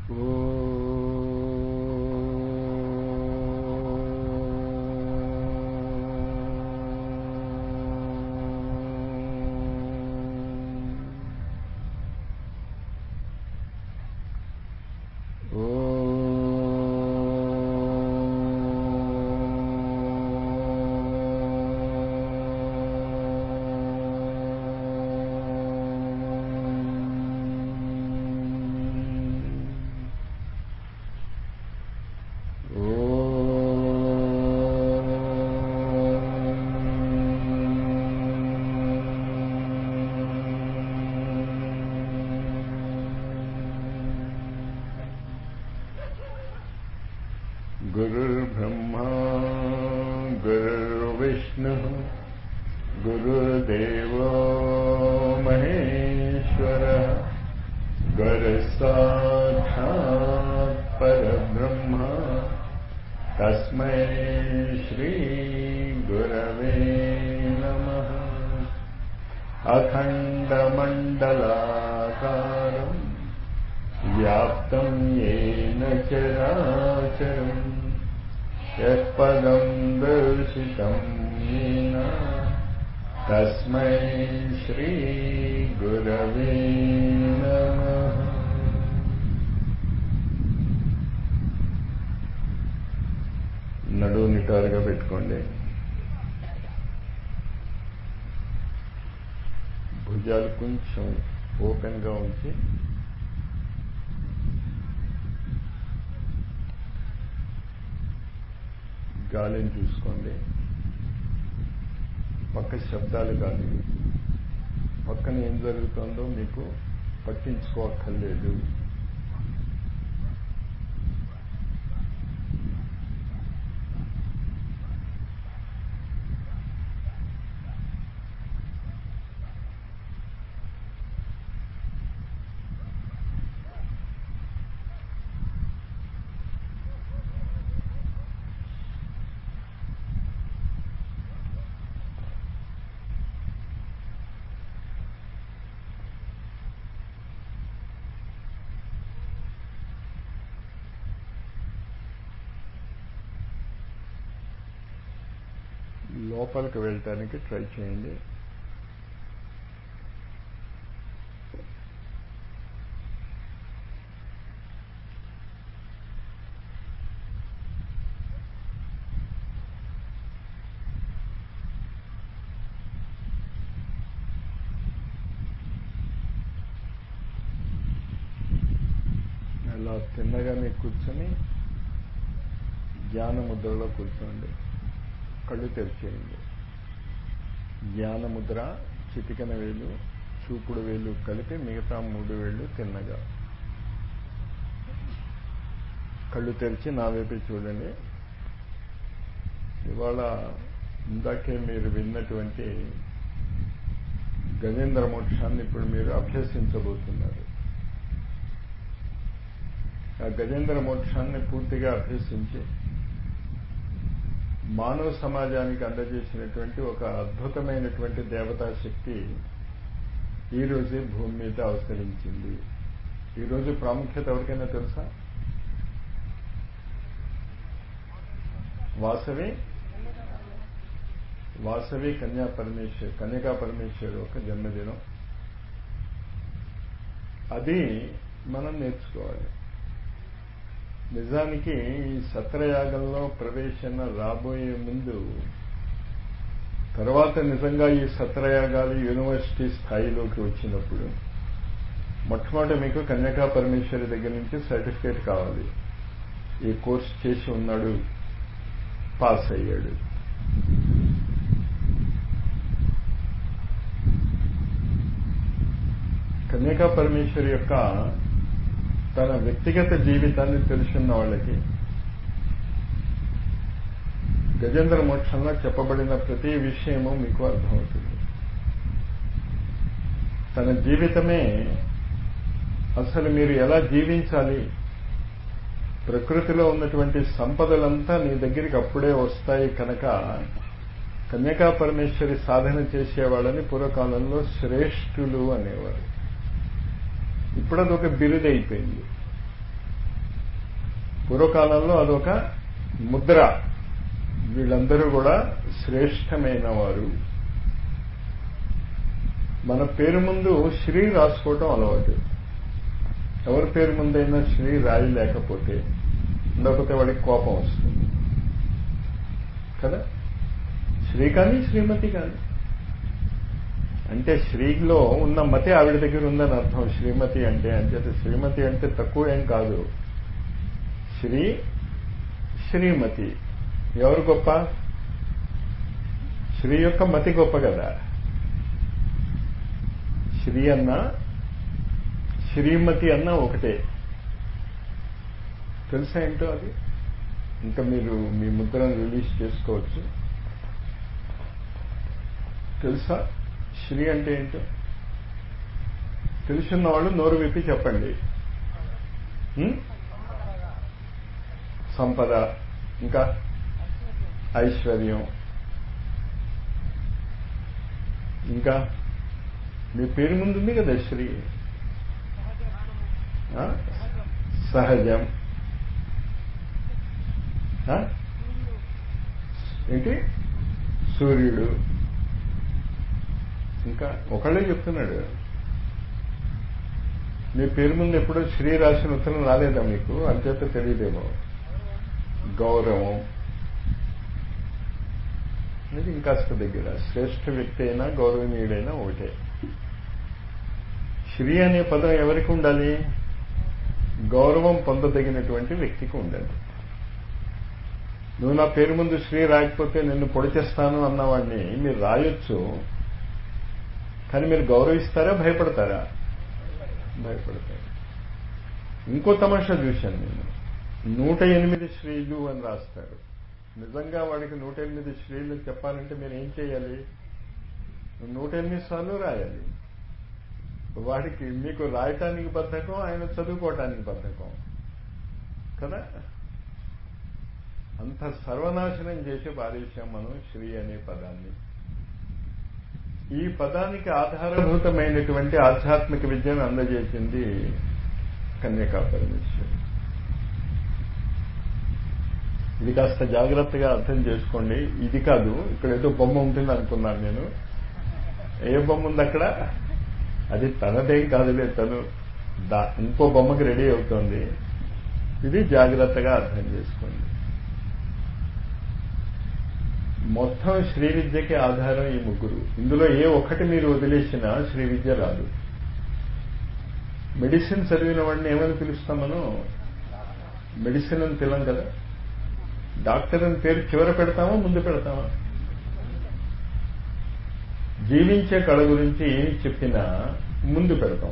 गुरुर्ब्रह्मा गुरुर्विष्णुः गुरुर्देवो महेश्वरः गुरुसाक्षात् परब्रह्म तस्मै श्रीगुरवे नमः अखण्डमण्डलाकारम् व्याप्तं येन चराचरम् यत्पदं दर्शितं येन तस्मै श्रीगुरवे नमः నడువు నిటారుగా పెట్టుకోండి భుజాలు కొంచెం ఓపెన్గా ఉంచి గాలిని చూసుకోండి పక్క శబ్దాలు కాదు పక్కన ఏం జరుగుతుందో మీకు పట్టించుకోక్కర్లేదు లోపలికి వెళ్ళటానికి ట్రై చేయండి అలా తిన్నగానే కూర్చొని జ్ఞాన ముద్రలో కూర్చోండి కళ్ళు తెరిచేయండి జ్ఞానముద్ర చిటికన వేలు చూపుడు వేలు కలిపి మిగతా మూడు వేళ్ళు తిన్నగా కళ్ళు తెరిచి నా వైపు చూడండి ఇవాళ ఇందాకే మీరు విన్నటువంటి గజేంద్ర మోక్షాన్ని ఇప్పుడు మీరు అభ్యసించబోతున్నారు ఆ గజేంద్ర మోక్షాన్ని పూర్తిగా అభ్యసించి మానవ సమాజానికి అందజేసినటువంటి ఒక అద్భుతమైనటువంటి దేవతా శక్తి ఈరోజే భూమి మీద అవతరించింది ఈరోజు ప్రాముఖ్యత ఎవరికైనా తెలుసా వాసవి వాసవి కన్యా పరమేశ్వర్ కన్యకా పరమేశ్వర్ యొక్క జన్మదినం అది మనం నేర్చుకోవాలి నిజానికి ఈ సత్రయాగంలో ప్రవేశన రాబోయే ముందు తర్వాత నిజంగా ఈ సత్రయాగాలు యూనివర్సిటీ స్థాయిలోకి వచ్చినప్పుడు మొట్టమొదటి మీకు కన్యకా పరమేశ్వరి దగ్గర నుంచి సర్టిఫికేట్ కావాలి ఈ కోర్స్ చేసి ఉన్నాడు పాస్ అయ్యాడు కన్యకా పరమేశ్వరి యొక్క తన వ్యక్తిగత జీవితాన్ని తెలుసున్న వాళ్ళకి గజేంద్ర మోక్షంలో చెప్పబడిన ప్రతి విషయము మీకు అర్థమవుతుంది తన జీవితమే అసలు మీరు ఎలా జీవించాలి ప్రకృతిలో ఉన్నటువంటి సంపదలంతా నీ దగ్గరికి అప్పుడే వస్తాయి కనుక కన్యకా పరమేశ్వరి సాధన చేసేవాళ్ళని పూర్వకాలంలో శ్రేష్ఠులు అనేవారు ఇప్పుడు అదొక బిరుదైపోయింది పూర్వకాలంలో అదొక ముద్ర వీళ్ళందరూ కూడా శ్రేష్టమైన వారు మన పేరు ముందు శ్రీ రాసుకోవటం అలవాటు ఎవరి పేరు ముందైనా శ్రీ రాయి లేకపోతే ఉండకపోతే వాడికి కోపం వస్తుంది కదా శ్రీ కానీ శ్రీమతి కానీ అంటే శ్రీలో ఉన్న మతి ఆవిడ దగ్గర ఉందని అర్థం శ్రీమతి అంటే అంచేత శ్రీమతి అంటే తక్కువ ఏం కాదు శ్రీ శ్రీమతి ఎవరు గొప్ప శ్రీ యొక్క మతి గొప్ప కదా శ్రీ అన్న శ్రీమతి అన్న ఒకటే తెలుసా ఏంటో అది ఇంకా మీరు మీ ముద్రను రిలీజ్ చేసుకోవచ్చు తెలుసా శ్రీ అంటే ఏంటో తెలుసున్న వాళ్ళు నోరు విప్పి చెప్పండి హ్మ్? సంపద ఇంకా ఐశ్వర్యం ఇంకా మీ పేరు ముందు ఉంది కదా శ్రీ ఆ? సహజం ఆ? ఏంటి సూర్యుడు ఇంకా ఒకళ్ళే చెప్తున్నాడు మీ పేరు ముందు ఎప్పుడో శ్రీ రాసిన ఉత్తరం రాలేదా మీకు అంచేత తెలియదేమో గౌరవం ఇది ఇంకాస్త దగ్గర శ్రేష్ఠ వ్యక్తి అయినా గౌరవనీయుడైనా ఒకటే శ్రీ అనే పదం ఎవరికి ఉండాలి గౌరవం పొందదగినటువంటి వ్యక్తికి ఉండాలి నువ్వు నా పేరు ముందు శ్రీ రాయకపోతే నిన్ను పొడి చేస్తాను అన్నవాడిని మీరు రాయొచ్చు కానీ మీరు గౌరవిస్తారా భయపడతారా భయపడతారు ఇంకో తమాషా చూశాను నేను నూట ఎనిమిది శ్రీలు అని రాస్తాడు నిజంగా వాడికి నూట ఎనిమిది శ్రీలు చెప్పాలంటే మీరు ఏం చేయాలి నూట ఎనిమిది సార్లు రాయాలి వాడికి మీకు రాయటానికి బద్ధకం ఆయన చదువుకోవటానికి బద్ధకం కదా అంత సర్వనాశనం చేసి పారేశాం మనం శ్రీ అనే పదాన్ని ఈ పదానికి ఆధారభూతమైనటువంటి ఆధ్యాత్మిక విద్యను అందజేసింది కన్యకా పరమేశ్వరి ఇది కాస్త జాగ్రత్తగా అర్థం చేసుకోండి ఇది కాదు ఇక్కడ ఏదో బొమ్మ ఉంటుంది అనుకున్నాను నేను ఏ బొమ్మ ఉంది అక్కడ అది తనదేం కాదులే తను దా ఇంకో బొమ్మకి రెడీ అవుతోంది ఇది జాగ్రత్తగా అర్థం చేసుకోండి మొత్తం శ్రీ విద్యకి ఆధారం ఈ ముగ్గురు ఇందులో ఏ ఒక్కటి మీరు వదిలేసినా శ్రీ విద్య రాదు మెడిసిన్ చదివిన వాడిని ఏమని పిలుస్తాం మనం మెడిసిన్ అని పిలం కదా డాక్టర్ అని పేరు చివర పెడతామా ముందు పెడతామా జీవించే కళ గురించి ఏమి చెప్పినా ముందు పెడతాం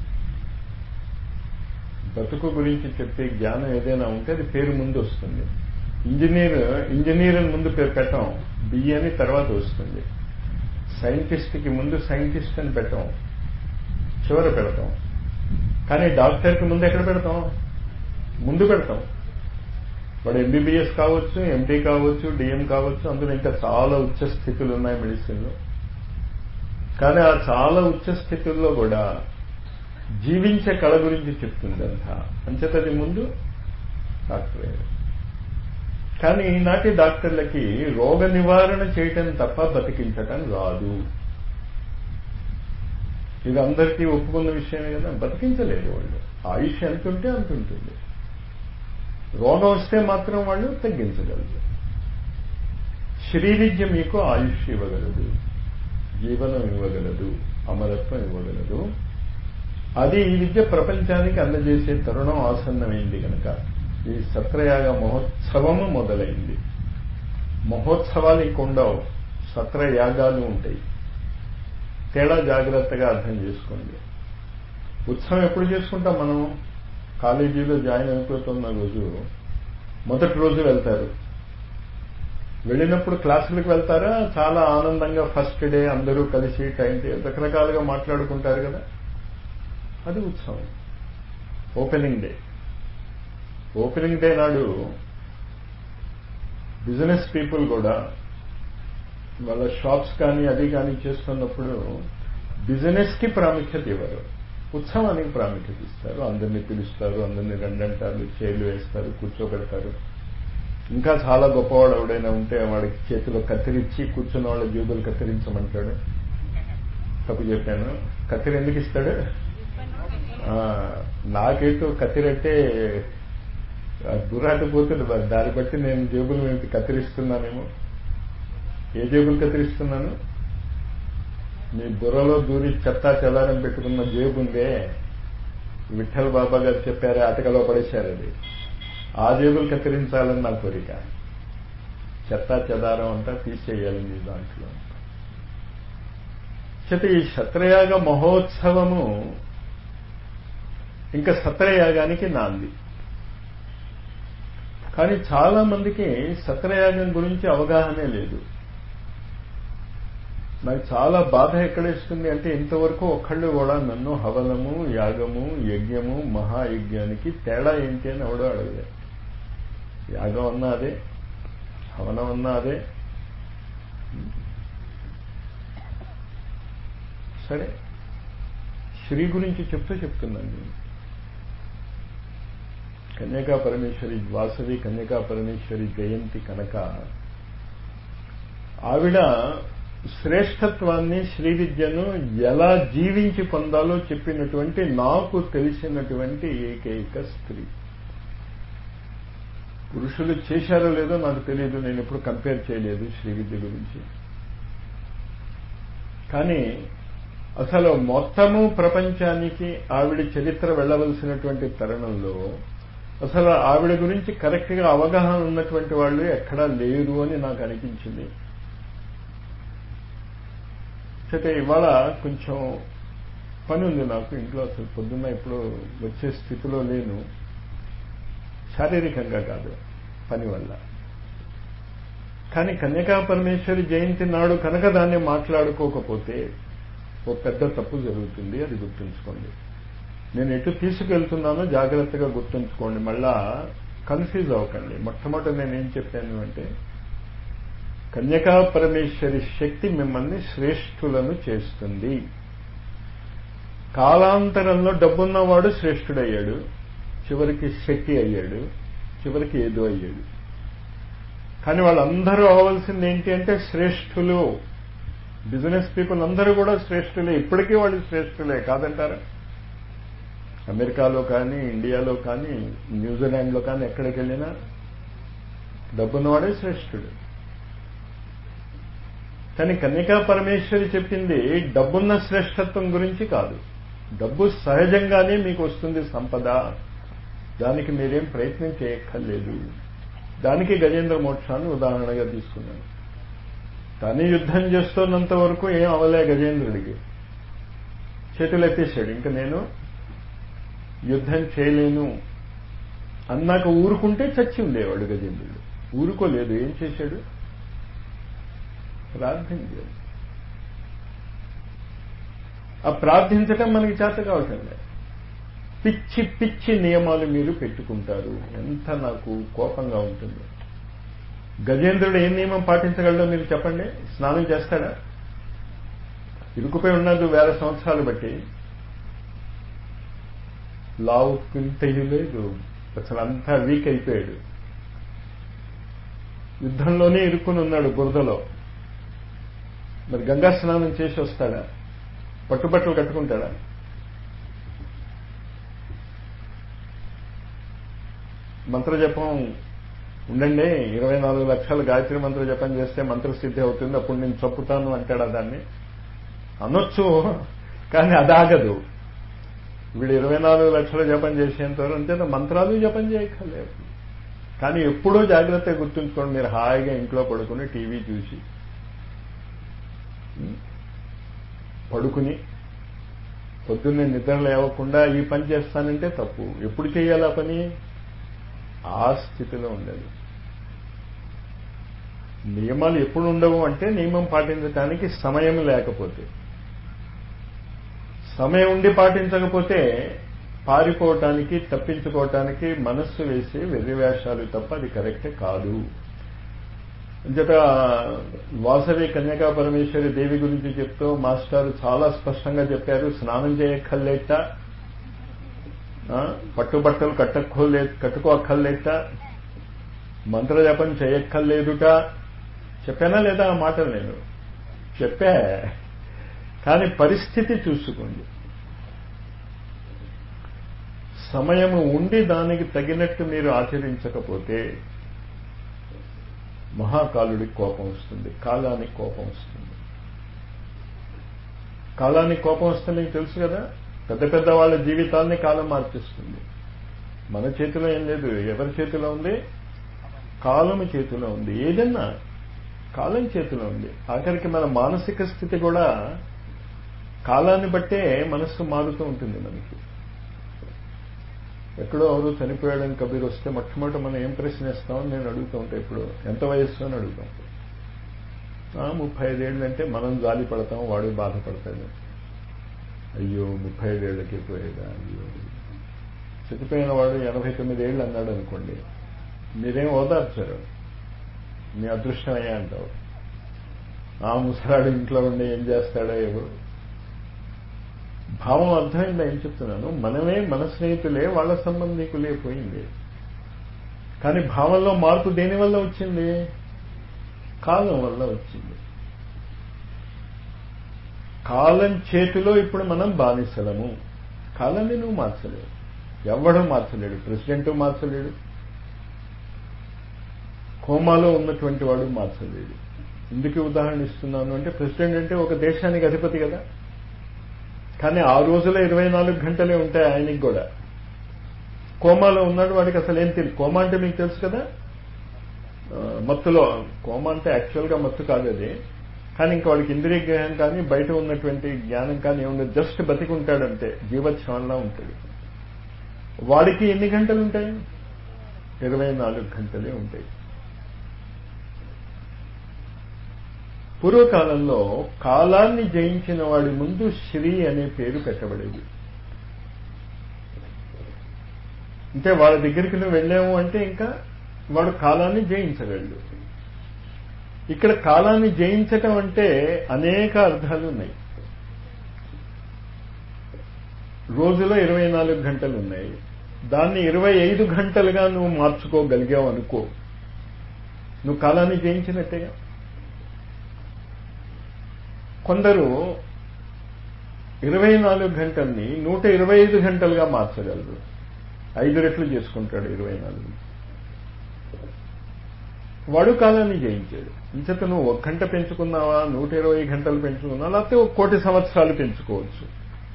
బతుకు గురించి చెప్పే జ్ఞానం ఏదైనా ఉంటే అది పేరు ముందు వస్తుంది ఇంజనీర్ ఇంజనీర్ అని ముందు పేరు పెట్టాం బిఏ అని తర్వాత వస్తుంది సైంటిస్ట్కి ముందు సైంటిస్ట్ అని పెట్టాం చివర పెడతాం కానీ డాక్టర్కి ముందు ఎక్కడ పెడతాం ముందు పెడతాం వాడు ఎంబీబీఎస్ కావచ్చు ఎండీ కావచ్చు డిఎం కావచ్చు అందులో ఇంకా చాలా ఉచ్చ స్థితులు ఉన్నాయి మెడిసిన్లో కానీ ఆ చాలా ఉచ్చ స్థితుల్లో కూడా జీవించే కళ గురించి చెప్తుంది అంతా అంచేతది ముందు డాక్టర్ అయ్యారు కానీ ఈనాటి డాక్టర్లకి రోగ నివారణ చేయటం తప్ప బతికించటం రాదు ఇది అందరికీ ఒప్పుకున్న విషయమే కదా బతికించలేదు వాళ్ళు ఆయుష్ ఎంత ఉంటే అంత ఉంటుంది రోగం వస్తే మాత్రం వాళ్ళు తగ్గించగలరు శ్రీ విద్య మీకు ఆయుష్ ఇవ్వగలదు జీవనం ఇవ్వగలదు అమరత్వం ఇవ్వగలదు అది ఈ విద్య ప్రపంచానికి అందజేసే తరుణం ఆసన్నమైంది కనుక ఈ సత్రయాగ మహోత్సవము మొదలైంది మహోత్సవాలు ఇంక ఉండవు సత్రయాగాలు ఉంటాయి తేడా జాగ్రత్తగా అర్థం చేసుకోండి ఉత్సవం ఎప్పుడు చేసుకుంటాం మనం కాలేజీలో జాయిన్ అయిపోతున్న రోజు మొదటి రోజు వెళ్తారు వెళ్ళినప్పుడు క్లాసులకు వెళ్తారా చాలా ఆనందంగా ఫస్ట్ డే అందరూ కలిసి టైం రకరకాలుగా మాట్లాడుకుంటారు కదా అది ఉత్సవం ఓపెనింగ్ డే ఓపెనింగ్ డే నాడు బిజినెస్ పీపుల్ కూడా వాళ్ళ షాప్స్ కానీ అది కానీ చేస్తున్నప్పుడు బిజినెస్ కి ప్రాముఖ్యత ఇవ్వరు ఉత్సవానికి ప్రాముఖ్యత ఇస్తారు అందరినీ పిలుస్తారు అందరినీ రెండంటారు చేలు వేస్తారు కూర్చోబెడతారు ఇంకా చాలా గొప్పవాడు ఎవడైనా ఉంటే వాడికి చేతిలో కత్తిరించి కూర్చున్న వాళ్ళ జేబులు కత్తిరించమంటాడు తప్పు చెప్పాను కత్తిరి ఎందుకు ఇస్తాడు నాకేంటో కత్తిరంటే దురాట పోతుంది దాన్ని బట్టి నేను జేబులు నేను కత్తిరిస్తున్నానేమో ఏ జేబులు కత్తిరిస్తున్నాను మీ బుర్రలో దూరి చెత్తా చెదారం పెట్టుకున్న జేబు ఉందే విఠల్ బాబా గారు చెప్పారే అటకలో పడేశారు అది ఆ జేబులు కత్తిరించాలని నా కోరిక చెత్తా చెదారం అంతా తీసేయాలి మీ దాంట్లో చేత ఈ సత్రయాగ మహోత్సవము ఇంకా సత్రయాగానికి నాంది కానీ చాలా మందికి సత్రయాగం గురించి అవగాహనే లేదు నాకు చాలా బాధ ఎక్కడేస్తుంది అంటే ఇంతవరకు ఒక్కళ్ళు కూడా నన్ను హవనము యాగము యజ్ఞము మహాయజ్ఞానికి తేడా ఏంటి అని ఎవడో అడగలే యాగం అన్నా అదే హవనం అన్నా అదే సరే శ్రీ గురించి చెప్తూ చెప్తున్నాను నేను కన్యకా పరమేశ్వరి వాసవి కన్యకా పరమేశ్వరి జయంతి కనుక ఆవిడ శ్రేష్టత్వాన్ని శ్రీ విద్యను ఎలా జీవించి పొందాలో చెప్పినటువంటి నాకు తెలిసినటువంటి ఏకైక స్త్రీ పురుషులు చేశారో లేదో నాకు తెలియదు నేను ఎప్పుడు కంపేర్ చేయలేదు శ్రీ విద్య గురించి కానీ అసలు మొత్తము ప్రపంచానికి ఆవిడ చరిత్ర వెళ్ళవలసినటువంటి తరుణంలో అసలు ఆవిడ గురించి కరెక్ట్గా అవగాహన ఉన్నటువంటి వాళ్ళు ఎక్కడా లేరు అని నాకు అనిపించింది అయితే ఇవాళ కొంచెం పని ఉంది నాకు ఇంట్లో అసలు పొద్దున్న ఇప్పుడు వచ్చే స్థితిలో లేను శారీరకంగా కాదు పని వల్ల కానీ కన్యకా పరమేశ్వరి జయంతి నాడు కనుక దాన్ని మాట్లాడుకోకపోతే ఓ పెద్ద తప్పు జరుగుతుంది అది గుర్తుంచుకోండి నేను ఎటు తీసుకెళ్తున్నానో జాగ్రత్తగా గుర్తుంచుకోండి మళ్ళా కన్ఫ్యూజ్ అవ్వకండి మొట్టమొదటి నేనేం చెప్పాను అంటే కన్యకా పరమేశ్వరి శక్తి మిమ్మల్ని శ్రేష్ఠులను చేస్తుంది కాలాంతరంలో డబ్బున్నవాడు శ్రేష్ఠుడయ్యాడు చివరికి శక్తి అయ్యాడు చివరికి ఏదో అయ్యాడు కానీ వాళ్ళందరూ అవ్వవలసింది ఏంటి అంటే శ్రేష్ఠులు బిజినెస్ పీపుల్ అందరూ కూడా శ్రేష్ఠులే ఇప్పటికీ వాళ్ళు శ్రేష్ఠులే కాదంటారా అమెరికాలో కానీ ఇండియాలో కానీ న్యూజిలాండ్లో కానీ ఎక్కడికి వెళ్ళినా డబ్బున్నవాడే శ్రేష్ఠుడు కానీ కన్యకా పరమేశ్వరి చెప్పింది డబ్బున్న శ్రేష్టత్వం గురించి కాదు డబ్బు సహజంగానే మీకు వస్తుంది సంపద దానికి మీరేం ప్రయత్నం చేయక్కర్లేదు దానికి గజేంద్ర మోక్షాన్ని ఉదాహరణగా తీసుకున్నాను తను యుద్ధం చేస్తున్నంత వరకు ఏం అవలే గజేంద్రుడికి చేతులు ఎత్తేసాడు ఇంకా నేను యుద్ధం చేయలేను అన్నాక ఊరుకుంటే చచ్చి ఉండేవాడు గజేంద్రుడు ఊరుకోలేదు ఏం చేశాడు ప్రార్థించాడు ఆ ప్రార్థించటం మనకి చేత కావటం లేదు పిచ్చి పిచ్చి నియమాలు మీరు పెట్టుకుంటారు ఎంత నాకు కోపంగా ఉంటుంది గజేంద్రుడు ఏ నియమం పాటించగలడో మీరు చెప్పండి స్నానం చేస్తాడా ఇరుకుపోయి ఉన్నది వేల సంవత్సరాలు బట్టి లావు లేదు అసలు అంతా వీక్ అయిపోయాడు యుద్ధంలోనే ఇరుక్కుని ఉన్నాడు బురదలో మరి గంగా స్నానం చేసి వస్తాడా పట్టుబట్టలు కట్టుకుంటాడా మంత్రజపం ఉండండి ఇరవై నాలుగు లక్షల గాయత్రి మంత్ర జపం చేస్తే మంత్రసిద్ధి అవుతుంది అప్పుడు నేను చప్పుతాను అంటాడా దాన్ని అనొచ్చు కానీ అదాగదు వీడు ఇరవై నాలుగు లక్షల జపం చేసేంత అంతే మంత్రాలు జపం చేయక్కర్లేదు కానీ ఎప్పుడూ జాగ్రత్తగా గుర్తుంచుకోండి మీరు హాయిగా ఇంట్లో పడుకుని టీవీ చూసి పడుకుని పొద్దున్నే నిద్ర లేవకుండా ఈ పని చేస్తానంటే తప్పు ఎప్పుడు చేయాలి ఆ పని ఆ స్థితిలో ఉండాలి నియమాలు ఎప్పుడు ఉండవు అంటే నియమం పాటించడానికి సమయం లేకపోతే సమయం ఉండి పాటించకపోతే పారిపోవటానికి తప్పించుకోవటానికి మనస్సు వేసే వెర్రివేషాలు తప్ప అది కరెక్ట్ కాదు అంచేత వాసవి కన్యకా పరమేశ్వరి దేవి గురించి చెప్తూ మాస్టర్ చాలా స్పష్టంగా చెప్పారు స్నానం చేయక్కర్లేట పట్టుబట్టలు కట్టక్కర్లే కట్టుకోక్కర్లేట మంత్రజపం చేయక్కర్లేదుట చెప్పానా లేదా ఆ మాటలు నేను చెప్పా కానీ పరిస్థితి చూసుకోండి సమయము ఉండి దానికి తగినట్టు మీరు ఆచరించకపోతే మహాకాలుడికి కోపం వస్తుంది కాలానికి కోపం వస్తుంది కాలానికి కోపం వస్తుంది మీకు తెలుసు కదా పెద్ద పెద్ద వాళ్ళ జీవితాల్ని కాలం మార్చేస్తుంది మన చేతిలో ఏం లేదు ఎవరి చేతిలో ఉంది కాలం చేతిలో ఉంది ఏదన్నా కాలం చేతిలో ఉంది ఆఖరికి మన మానసిక స్థితి కూడా కాలాన్ని బట్టే మనస్సు మారుతూ ఉంటుంది మనకి ఎక్కడో ఎవరు చనిపోయాడని కబీర్ వస్తే మొట్టమొదటి మనం ఏం ప్రశ్నిస్తామని నేను అడుగుతూ ఉంటాను ఇప్పుడు ఎంత వయస్సు అని అడుగుతాం ముప్పై ఐదేళ్ళు అంటే మనం జాలి పడతాం వాడు బాధపడతాడు అయ్యో ముప్పై ఐదేళ్లకి పోయేదా అయ్యో చనిపోయిన వాడు ఎనభై తొమ్మిది ఏళ్ళు అన్నాడు అనుకోండి మీరేం ఓదార్చారు మీ అదృష్టం అయ్యా అంటావు ఆ ముసలాడు ఇంట్లో ఉండి ఏం చేస్తాడో ఏవో భావం అర్థమైందా ఏం చెప్తున్నాను మనమే మన స్నేహితులే వాళ్ళ సంబంధికులే పోయింది కానీ భావంలో మార్పు దేని వల్ల వచ్చింది కాలం వల్ల వచ్చింది కాలం చేతిలో ఇప్పుడు మనం బానిసలము కాలాన్ని నువ్వు మార్చలేవు ఎవడూ మార్చలేడు ప్రెసిడెంట్ మార్చలేడు కోమాలో ఉన్నటువంటి వాడు మార్చలేడు ఎందుకు ఉదాహరణ ఇస్తున్నాను అంటే ప్రెసిడెంట్ అంటే ఒక దేశానికి అధిపతి కదా కానీ ఆ రోజులో ఇరవై నాలుగు గంటలే ఉంటాయి ఆయనకి కూడా కోమాలో ఉన్నాడు వాడికి అసలు ఏం తెలియదు కోమా అంటే మీకు తెలుసు కదా మత్తులో కోమా అంటే యాక్చువల్గా మత్తు కాదు అది కానీ ఇంకా వాడికి ఇంద్రియ జ్ఞానం కానీ బయట ఉన్నటువంటి జ్ఞానం కానీ ఏముండదు జస్ట్ బతికుంటాడంటే జీవోత్సవంలా ఉంటాడు వాడికి ఎన్ని గంటలు ఉంటాయి ఇరవై నాలుగు గంటలే ఉంటాయి పూర్వకాలంలో కాలాన్ని జయించిన వాడి ముందు శ్రీ అనే పేరు పెట్టబడేది అంటే వాళ్ళ దగ్గరికి నువ్వు వెళ్ళాము అంటే ఇంకా వాడు కాలాన్ని జయించగలడు ఇక్కడ కాలాన్ని జయించటం అంటే అనేక అర్థాలు ఉన్నాయి రోజులో ఇరవై నాలుగు గంటలు ఉన్నాయి దాన్ని ఇరవై ఐదు గంటలుగా నువ్వు మార్చుకోగలిగావు అనుకో నువ్వు కాలాన్ని జయించినట్టేగా కొందరు ఇరవై నాలుగు గంటల్ని నూట ఇరవై ఐదు గంటలుగా మార్చగలరు ఐదు రెట్లు చేసుకుంటాడు ఇరవై నాలుగు వాడు కాలాన్ని జయించాడు ఇంచేత నువ్వు ఒక గంట పెంచుకున్నావా నూట ఇరవై గంటలు పెంచుకున్నావా లేకపోతే ఒక కోటి సంవత్సరాలు పెంచుకోవచ్చు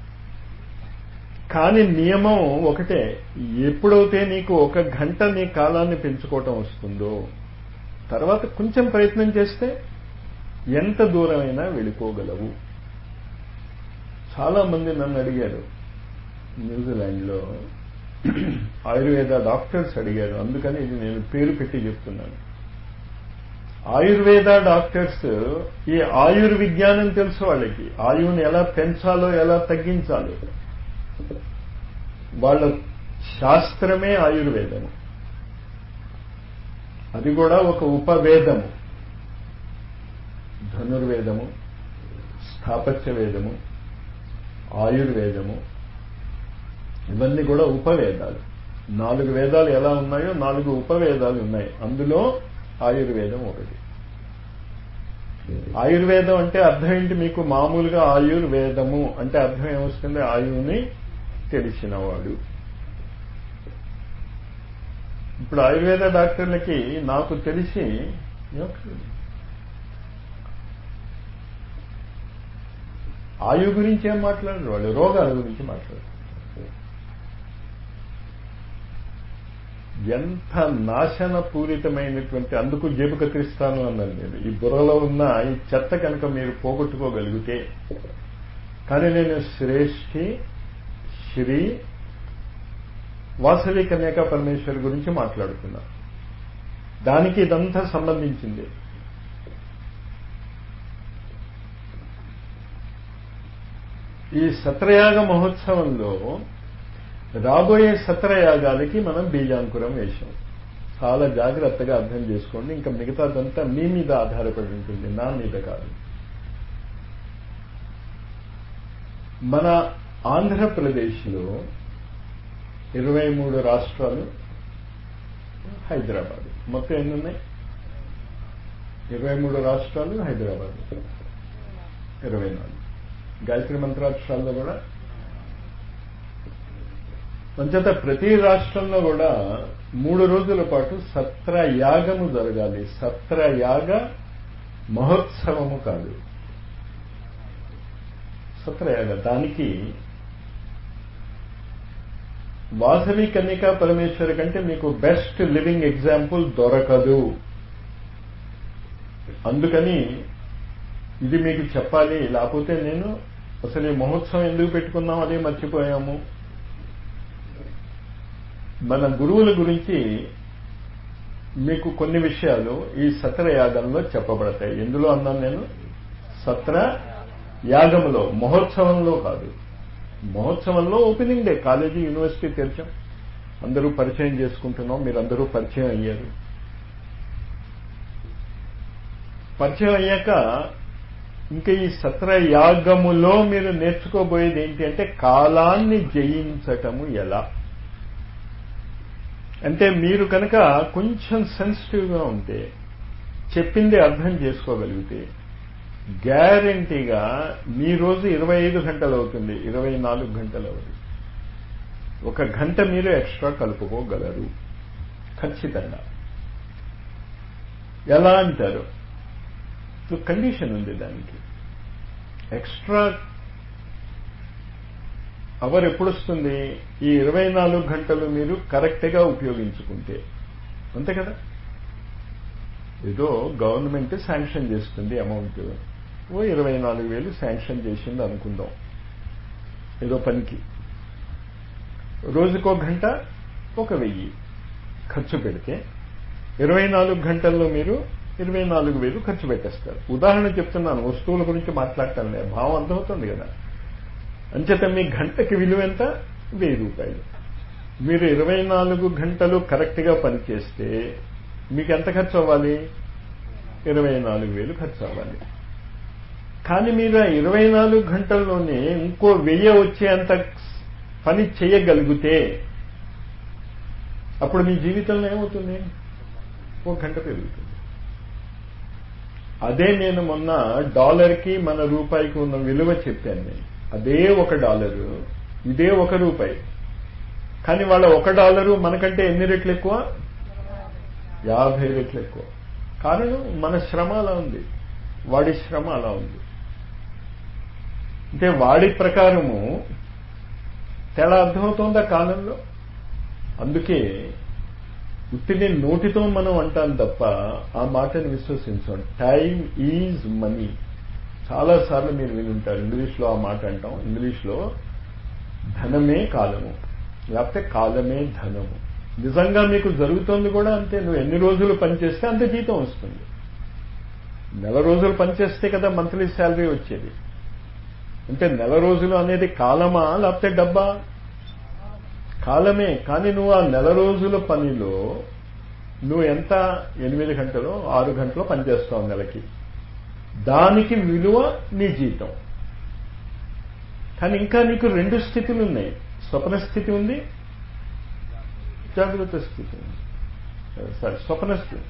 కానీ నియమం ఒకటే ఎప్పుడైతే నీకు ఒక గంట నీ కాలాన్ని పెంచుకోవటం వస్తుందో తర్వాత కొంచెం ప్రయత్నం చేస్తే ఎంత దూరమైనా వెళ్ళిపోగలవు చాలా మంది నన్ను అడిగారు న్యూజిలాండ్లో ఆయుర్వేద డాక్టర్స్ అడిగారు అందుకని ఇది నేను పేరు పెట్టి చెప్తున్నాను ఆయుర్వేద డాక్టర్స్ ఈ ఆయుర్విజ్ఞానం తెలుసు వాళ్ళకి ఆయువుని ఎలా పెంచాలో ఎలా తగ్గించాలో వాళ్ళ శాస్త్రమే ఆయుర్వేదము అది కూడా ఒక ఉపవేదము ధనుర్వేదము స్థాపత్య వేదము ఆయుర్వేదము ఇవన్నీ కూడా ఉపవేదాలు నాలుగు వేదాలు ఎలా ఉన్నాయో నాలుగు ఉపవేదాలు ఉన్నాయి అందులో ఆయుర్వేదం ఒకటి ఆయుర్వేదం అంటే అర్థం ఏంటి మీకు మామూలుగా ఆయుర్వేదము అంటే అర్థం ఏమొస్తుంది ఆయువుని తెలిసినవాడు ఇప్పుడు ఆయుర్వేద డాక్టర్లకి నాకు తెలిసి ఆయు గురించి ఏం మాట్లాడరు వాళ్ళు రోగాల గురించి మాట్లాడరు ఎంత నాశన పూరితమైనటువంటి అందుకు జేబు కత్తిరిస్తాను అన్నాను నేను ఈ బుర్రలో ఉన్న ఈ చెత్త కనుక మీరు పోగొట్టుకోగలిగితే కానీ నేను శ్రేష్ఠి శ్రీ వాసవి కన్యాక పరమేశ్వర్ గురించి మాట్లాడుతున్నా దానికి ఇదంతా సంబంధించింది ఈ సత్రయాగ మహోత్సవంలో రాబోయే సత్రయాగాలకి మనం బీజాంకురం వేశాం చాలా జాగ్రత్తగా అర్థం చేసుకోండి ఇంకా మిగతాదంతా మీ మీద ఆధారపడి ఉంటుంది నా మీద కాదు మన ఆంధ్రప్రదేశ్లో ఇరవై మూడు రాష్ట్రాలు హైదరాబాద్ మొత్తం ఎన్ని ఉన్నాయి ఇరవై మూడు రాష్ట్రాలు హైదరాబాద్ ఇరవై నాలుగు గాయత్రి మంత్రాక్షరాల్లో కూడా అంచేత ప్రతి రాష్ట్రంలో కూడా మూడు రోజుల పాటు సత్ర యాగము జరగాలి సత్ర యాగ మహోత్సవము కాదు సత్రయాగ దానికి వాసవి కన్యకా పరమేశ్వరి కంటే మీకు బెస్ట్ లివింగ్ ఎగ్జాంపుల్ దొరకదు అందుకని ఇది మీకు చెప్పాలి లేకపోతే నేను అసలు ఈ మహోత్సవం ఎందుకు పెట్టుకున్నాం అదే మర్చిపోయాము మన గురువుల గురించి మీకు కొన్ని విషయాలు ఈ సత్ర యాగంలో చెప్పబడతాయి ఎందులో అన్నాను నేను సత్ర యాగంలో మహోత్సవంలో కాదు మహోత్సవంలో ఓపెనింగ్ డే కాలేజీ యూనివర్సిటీ తెరిచాం అందరూ పరిచయం చేసుకుంటున్నాం మీరందరూ పరిచయం అయ్యారు పరిచయం అయ్యాక ఇంకా ఈ సత్ర యాగములో మీరు నేర్చుకోబోయేది ఏంటి అంటే కాలాన్ని జయించటము ఎలా అంటే మీరు కనుక కొంచెం సెన్సిటివ్గా ఉంటే చెప్పింది అర్థం చేసుకోగలిగితే గ్యారంటీగా మీ రోజు ఇరవై ఐదు గంటలు అవుతుంది ఇరవై నాలుగు గంటలు అవుతుంది ఒక గంట మీరు ఎక్స్ట్రా కలుపుకోగలరు ఖచ్చితంగా ఎలా అంటారు కండిషన్ ఉంది దానికి ఎక్స్ట్రా అవర్ ఎప్పుడు వస్తుంది ఈ ఇరవై నాలుగు గంటలు మీరు కరెక్ట్గా ఉపయోగించుకుంటే అంతే కదా ఏదో గవర్నమెంట్ శాంక్షన్ చేస్తుంది అమౌంట్ ఓ ఇరవై నాలుగు వేలు శాంక్షన్ చేసింది అనుకుందాం ఏదో పనికి రోజుకో గంట ఒక వెయ్యి ఖర్చు పెడితే ఇరవై నాలుగు గంటల్లో మీరు ఇరవై నాలుగు వేలు ఖర్చు పెట్టేస్తారు ఉదాహరణ చెప్తున్నాను వస్తువుల గురించి మాట్లాడటం లేదు భావం అర్థమవుతుంది కదా అంచేత మీ గంటకి విలువ ఎంత వెయ్యి రూపాయలు మీరు ఇరవై నాలుగు గంటలు కరెక్ట్గా పనిచేస్తే మీకు ఎంత ఖర్చు అవ్వాలి ఇరవై నాలుగు వేలు ఖర్చు అవ్వాలి కానీ మీరు ఆ ఇరవై నాలుగు గంటల్లోనే ఇంకో వెయ్యి వచ్చేంత పని చేయగలిగితే అప్పుడు మీ జీవితంలో ఏమవుతుంది ఒక గంట పెరుగుతుంది అదే నేను మొన్న డాలర్కి మన రూపాయికి ఉన్న విలువ చెప్పాను నేను అదే ఒక డాలరు ఇదే ఒక రూపాయి కానీ వాళ్ళ ఒక డాలరు మనకంటే ఎన్ని రెట్లు ఎక్కువ యాభై రెట్లు ఎక్కువ కారణం మన శ్రమ అలా ఉంది వాడి శ్రమ అలా ఉంది అంటే వాడి ప్రకారము తేడా అర్థమవుతోందా కాలంలో అందుకే ఉట్టిని నోటితో మనం అంటాం తప్ప ఆ మాటను విశ్వసించాం టైం ఈజ్ మనీ చాలాసార్లు మీరు వినుంటారు ఇంగ్లీష్లో ఆ మాట అంటాం ఇంగ్లీష్లో ధనమే కాలము లేకపోతే కాలమే ధనము నిజంగా మీకు జరుగుతోంది కూడా అంతే నువ్వు ఎన్ని రోజులు పనిచేస్తే అంత జీతం వస్తుంది నెల రోజులు పనిచేస్తే కదా మంత్లీ శాలరీ వచ్చేది అంటే నెల రోజులు అనేది కాలమా లేకపోతే డబ్బా కాలమే కానీ నువ్వు ఆ నెల రోజుల పనిలో నువ్వు ఎంత ఎనిమిది గంటలు ఆరు గంటలు పనిచేస్తావు నెలకి దానికి విలువ నీ జీతం కానీ ఇంకా నీకు రెండు స్థితులు ఉన్నాయి స్వప్న స్థితి ఉంది జాగ్రత్త స్థితి ఉంది సారీ స్వప్న స్థితి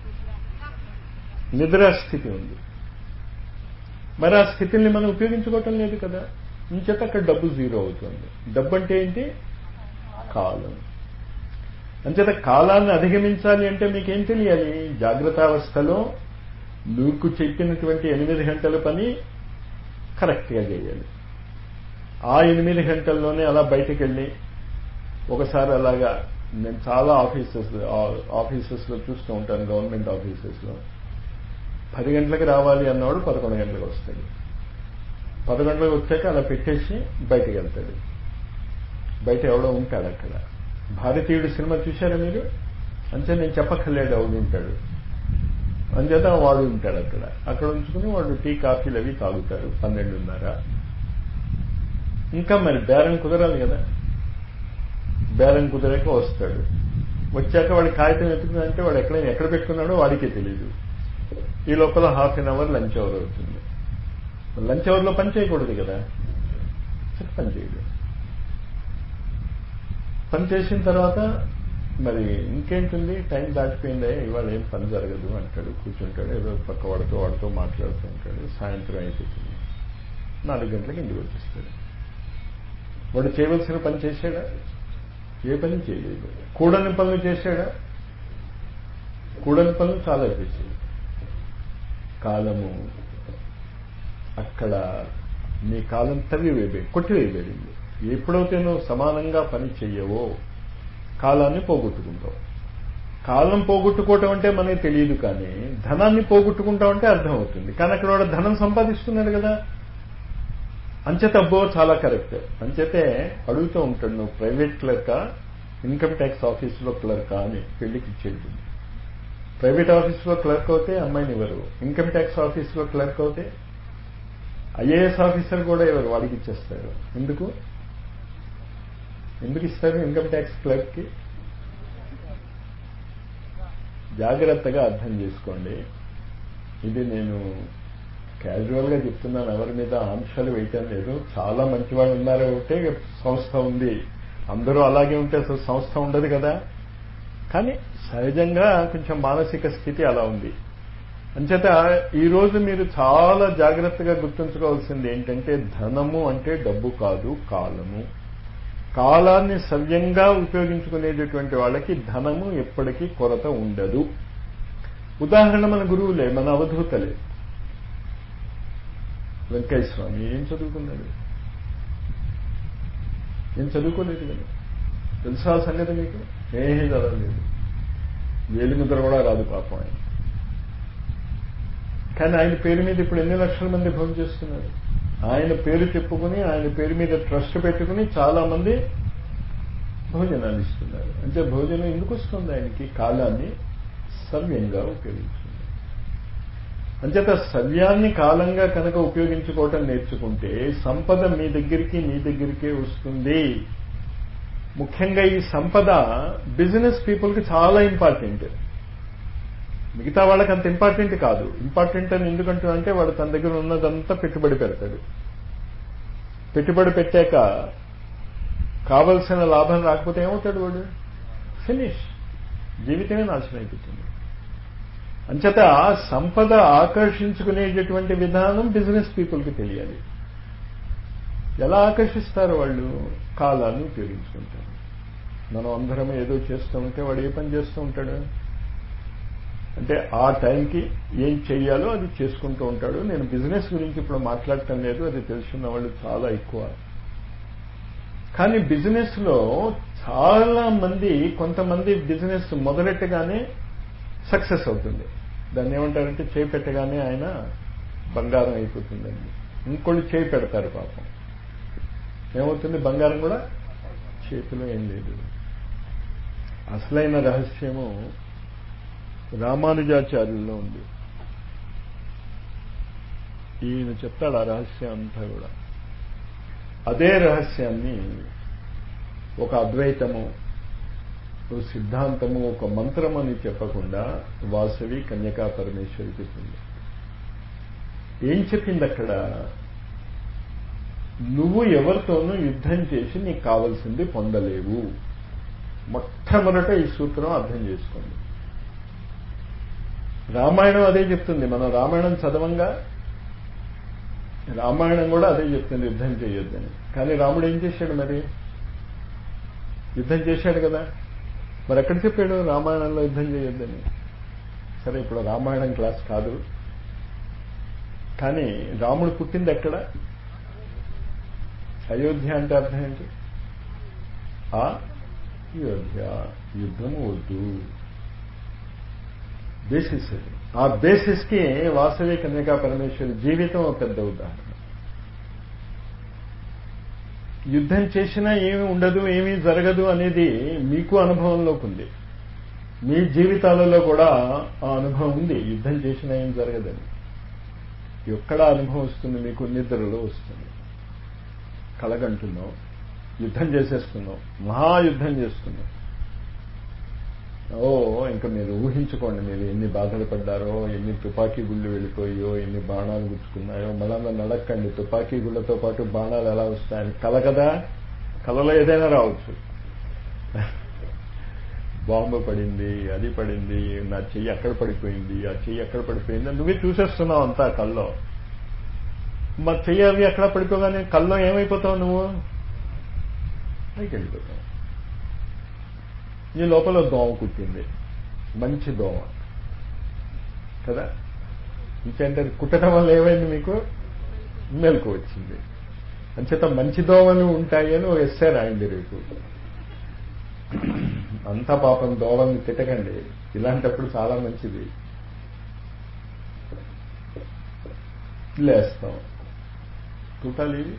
నిద్రా స్థితి ఉంది మరి ఆ స్థితిని మనం ఉపయోగించుకోవటం లేదు కదా ఇంచేత అక్కడ డబ్బు జీరో అవుతుంది డబ్బు అంటే ఏంటి కాలం అంచేత కాలాన్ని అధిగమించాలి అంటే మీకేం తెలియాలి జాగ్రత్తావస్థలో నువ్వు చెప్పినటువంటి ఎనిమిది గంటల పని కరెక్ట్గా చేయాలి ఆ ఎనిమిది గంటల్లోనే అలా బయటకు వెళ్ళి ఒకసారి అలాగా నేను చాలా ఆఫీసెస్ ఆఫీసెస్లో చూస్తూ ఉంటాను గవర్నమెంట్ ఆఫీసెస్లో పది గంటలకు రావాలి అన్నవాడు పదకొండు గంటలకు వస్తాడు పది గంటలకు వచ్చాక అలా పెట్టేసి బయటకు వెళ్తాడు బయట ఎవడో ఉంటాడు అక్కడ భారతీయుడు సినిమా చూశారా మీరు అంతే నేను చెప్పక్కర్లేడు ఎవడు ఉంటాడు అంచేత వాడు ఉంటాడు అక్కడ అక్కడ ఉంచుకుని వాడు టీ కాఫీలు అవి తాగుతారు పన్నెండున్నర ఇంకా మరి బేరం కుదరాలి కదా బేరం కుదరాక వస్తాడు వచ్చాక వాడి కాగితం ఎత్తుకుందంటే వాడు ఎక్కడ ఎక్కడ పెట్టుకున్నాడో వాడికే తెలియదు ఈ లోపల half an hour lunch hour అవుతుంది లంచ్ అవర్లో పని చేయకూడదు కదా సరే పని చేయడు పని చేసిన తర్వాత మరి ఇంకేంటుంది టైం దాటిపోయిందే ఇవాళ ఏం పని జరగదు అంటాడు కూర్చుంటాడు ఏదో పక్క వాడితో వాడితో మాట్లాడుతూ ఉంటాడు సాయంత్రం అయిపోతుంది నాలుగు గంటలకు ఇంటికి వచ్చేస్తాడు వాడు చేయవలసిన పని చేశాడా ఏ పని చేయలేదు కూడని పనులు చేశాడా కూడని పనులు చాలా చేశాడు కాలము అక్కడ నీ కాలం తవ్వి వేయబడి కొట్టివేయబడింది ఎప్పుడైతే నువ్వు సమానంగా పని చెయ్యవో కాలాన్ని పోగొట్టుకుంటావు కాలం పోగొట్టుకోవటం అంటే మనకి తెలియదు కానీ ధనాన్ని పోగొట్టుకుంటాం అంటే అర్థమవుతుంది కానీ అక్కడ వాడు ధనం సంపాదిస్తున్నాడు కదా అంచేత అబ్బో చాలా కరెక్ట్ అంచేతే అడుగుతూ ఉంటాడు నువ్వు ప్రైవేట్ క్లర్కా ఇన్కమ్ ట్యాక్స్ ఆఫీసులో క్లర్కా అని పెళ్లికి ఇచ్చేది ప్రైవేట్ ఆఫీసులో క్లర్క్ అవుతే అమ్మాయిని ఇవ్వరు ఇన్కమ్ ట్యాక్స్ ఆఫీసులో క్లర్క్ అవుతే ఐఏఎస్ ఆఫీసర్ కూడా ఇవ్వరు వాడికి ఇచ్చేస్తారు ఎందుకు ఎందుకు ఇస్తారు ఇన్కమ్ ట్యాక్స్ క్లర్క్కి జాగ్రత్తగా అర్థం చేసుకోండి ఇది నేను క్యాజువల్గా చెప్తున్నాను ఎవరి మీద ఆంక్షలు వేయటం లేదు చాలా మంచి వాళ్ళు ఉన్నారు ఒకటే సంస్థ ఉంది అందరూ అలాగే ఉంటే అసలు సంస్థ ఉండదు కదా కానీ సహజంగా కొంచెం మానసిక స్థితి అలా ఉంది అంచేత ఈరోజు మీరు చాలా జాగ్రత్తగా గుర్తుంచుకోవాల్సింది ఏంటంటే ధనము అంటే డబ్బు కాదు కాలము కాలాన్ని సవ్యంగా ఉపయోగించుకునేటటువంటి వాళ్ళకి ధనము ఎప్పటికీ కొరత ఉండదు ఉదాహరణ మన గురువులే మన అవధూతలే వెంకయ్య స్వామి ఏం చదువుకున్నాడు ఏం చదువుకోలేదు కదా తెలుసా సంగతి మీకు ఏమీ చదవలేదు వేలిముద్ర కూడా రాదు పాపం ఆయన కానీ ఆయన పేరు మీద ఇప్పుడు ఎన్ని లక్షల మంది భోజనం చేస్తున్నారు ఆయన పేరు చెప్పుకుని ఆయన పేరు మీద ట్రస్ట్ పెట్టుకుని చాలా మంది భోజనాలు ఇస్తున్నారు అంటే భోజనం ఎందుకు వస్తుంది ఆయనకి కాలాన్ని సవ్యంగా ఉపయోగించుకుంది అంచేత సవ్యాన్ని కాలంగా కనుక ఉపయోగించుకోవటం నేర్చుకుంటే సంపద మీ దగ్గరికి మీ దగ్గరికే వస్తుంది ముఖ్యంగా ఈ సంపద బిజినెస్ పీపుల్కి చాలా ఇంపార్టెంట్ మిగతా వాళ్ళకి అంత ఇంపార్టెంట్ కాదు ఇంపార్టెంట్ అని ఎందుకంటూ అంటే వాడు తన దగ్గర ఉన్నదంతా పెట్టుబడి పెడతాడు పెట్టుబడి పెట్టాక కావలసిన లాభం రాకపోతే ఏమవుతాడు వాడు ఫినిష్ జీవితమే నాశనం అయిపోతుంది అంచేత సంపద ఆకర్షించుకునేటటువంటి విధానం బిజినెస్ పీపుల్కి తెలియాలి ఎలా ఆకర్షిస్తారు వాళ్ళు కాలాన్ని ఉపయోగించుకుంటారు మనం అందరం ఏదో చేస్తూ ఉంటే వాడు ఏ పని చేస్తూ ఉంటాడు అంటే ఆ టైంకి ఏం చెయ్యాలో అది చేసుకుంటూ ఉంటాడు నేను బిజినెస్ గురించి ఇప్పుడు మాట్లాడటం లేదు అది తెలుసున్న వాళ్ళు చాలా ఎక్కువ కానీ బిజినెస్ లో చాలా మంది కొంతమంది బిజినెస్ మొదలెట్టగానే సక్సెస్ అవుతుంది దాన్ని ఏమంటారంటే చేయి పెట్టగానే ఆయన బంగారం అయిపోతుందండి ఇంకోళ్ళు చేయి పెడతారు పాపం ఏమవుతుంది బంగారం కూడా చేతిలో ఏం లేదు అసలైన రహస్యము రామానుజాచార్యుల్లో ఉంది ఈయన చెప్తాడు ఆ రహస్యం అంతా కూడా అదే రహస్యాన్ని ఒక అద్వైతము ఒక సిద్ధాంతము ఒక మంత్రం అని చెప్పకుండా వాసవి కన్యకా పరమేశ్వరి చెప్పింది ఏం చెప్పింది అక్కడ నువ్వు ఎవరితోనూ యుద్ధం చేసి నీకు కావలసింది పొందలేవు మొట్టమొదట ఈ సూత్రం అర్థం చేసుకోండి రామాయణం అదే చెప్తుంది మనం రామాయణం చదవంగా రామాయణం కూడా అదే చెప్తుంది యుద్ధం చేయొద్దని కానీ రాముడు ఏం చేశాడు మరి యుద్ధం చేశాడు కదా మరి ఎక్కడ చెప్పాడు రామాయణంలో యుద్ధం చేయొద్దని సరే ఇప్పుడు రామాయణం క్లాస్ కాదు కానీ రాముడు పుట్టింది ఎక్కడ అయోధ్య అంటే అర్థం ఏంటి ఆ అయోధ్య యుద్ధము వద్దు బేసిస్ అది ఆ బేసిస్ కి వాసవి కన్యకా పరమేశ్వరి జీవితం ఒక పెద్ద ఉదాహరణ యుద్ధం చేసినా ఏమి ఉండదు ఏమీ జరగదు అనేది మీకు అనుభవంలోకి ఉంది మీ జీవితాలలో కూడా ఆ అనుభవం ఉంది యుద్ధం చేసినా ఏం జరగదని ఎక్కడ అనుభవం వస్తుంది మీకు నిద్రలో వస్తుంది కలగంటున్నావు యుద్ధం చేసేస్తున్నావు మహాయుద్ధం చేస్తున్నావు ఓ ఇంకా మీరు ఊహించుకోండి మీరు ఎన్ని బాధలు పడ్డారో ఎన్ని తుపాకీ గుళ్ళు వెళ్ళిపోయో ఎన్ని బాణాలు గుచ్చుకున్నాయో మళ్ళా నడక్కండి తుపాకీ గుళ్ళతో పాటు బాణాలు ఎలా వస్తాయని కల కదా కలలో ఏదైనా రావచ్చు బాంబు పడింది అది పడింది నా చెయ్యి అక్కడ పడిపోయింది ఆ చెయ్యి అక్కడ పడిపోయింది నువ్వే చూసేస్తున్నావు అంతా కల్లో మా చెయ్యి అవి ఎక్కడ పడిపోగానే కల్లో ఏమైపోతావు నువ్వు పైకి వెళ్ళిపోతావు ఈ లోపల దోమ కుట్టింది మంచి దోమ కదా ఇంకేంటే కుట్టడం వల్ల ఏమైంది మీకు మెలకు వచ్చింది అంచేత మంచి దోమలు ఉంటాయి అని ఓ ఎస్సే రాయింది రేపు అంతా పాపం దోమల్ని తిట్టకండి ఇలాంటప్పుడు చాలా మంచిది లేస్తాం తుటాలేవి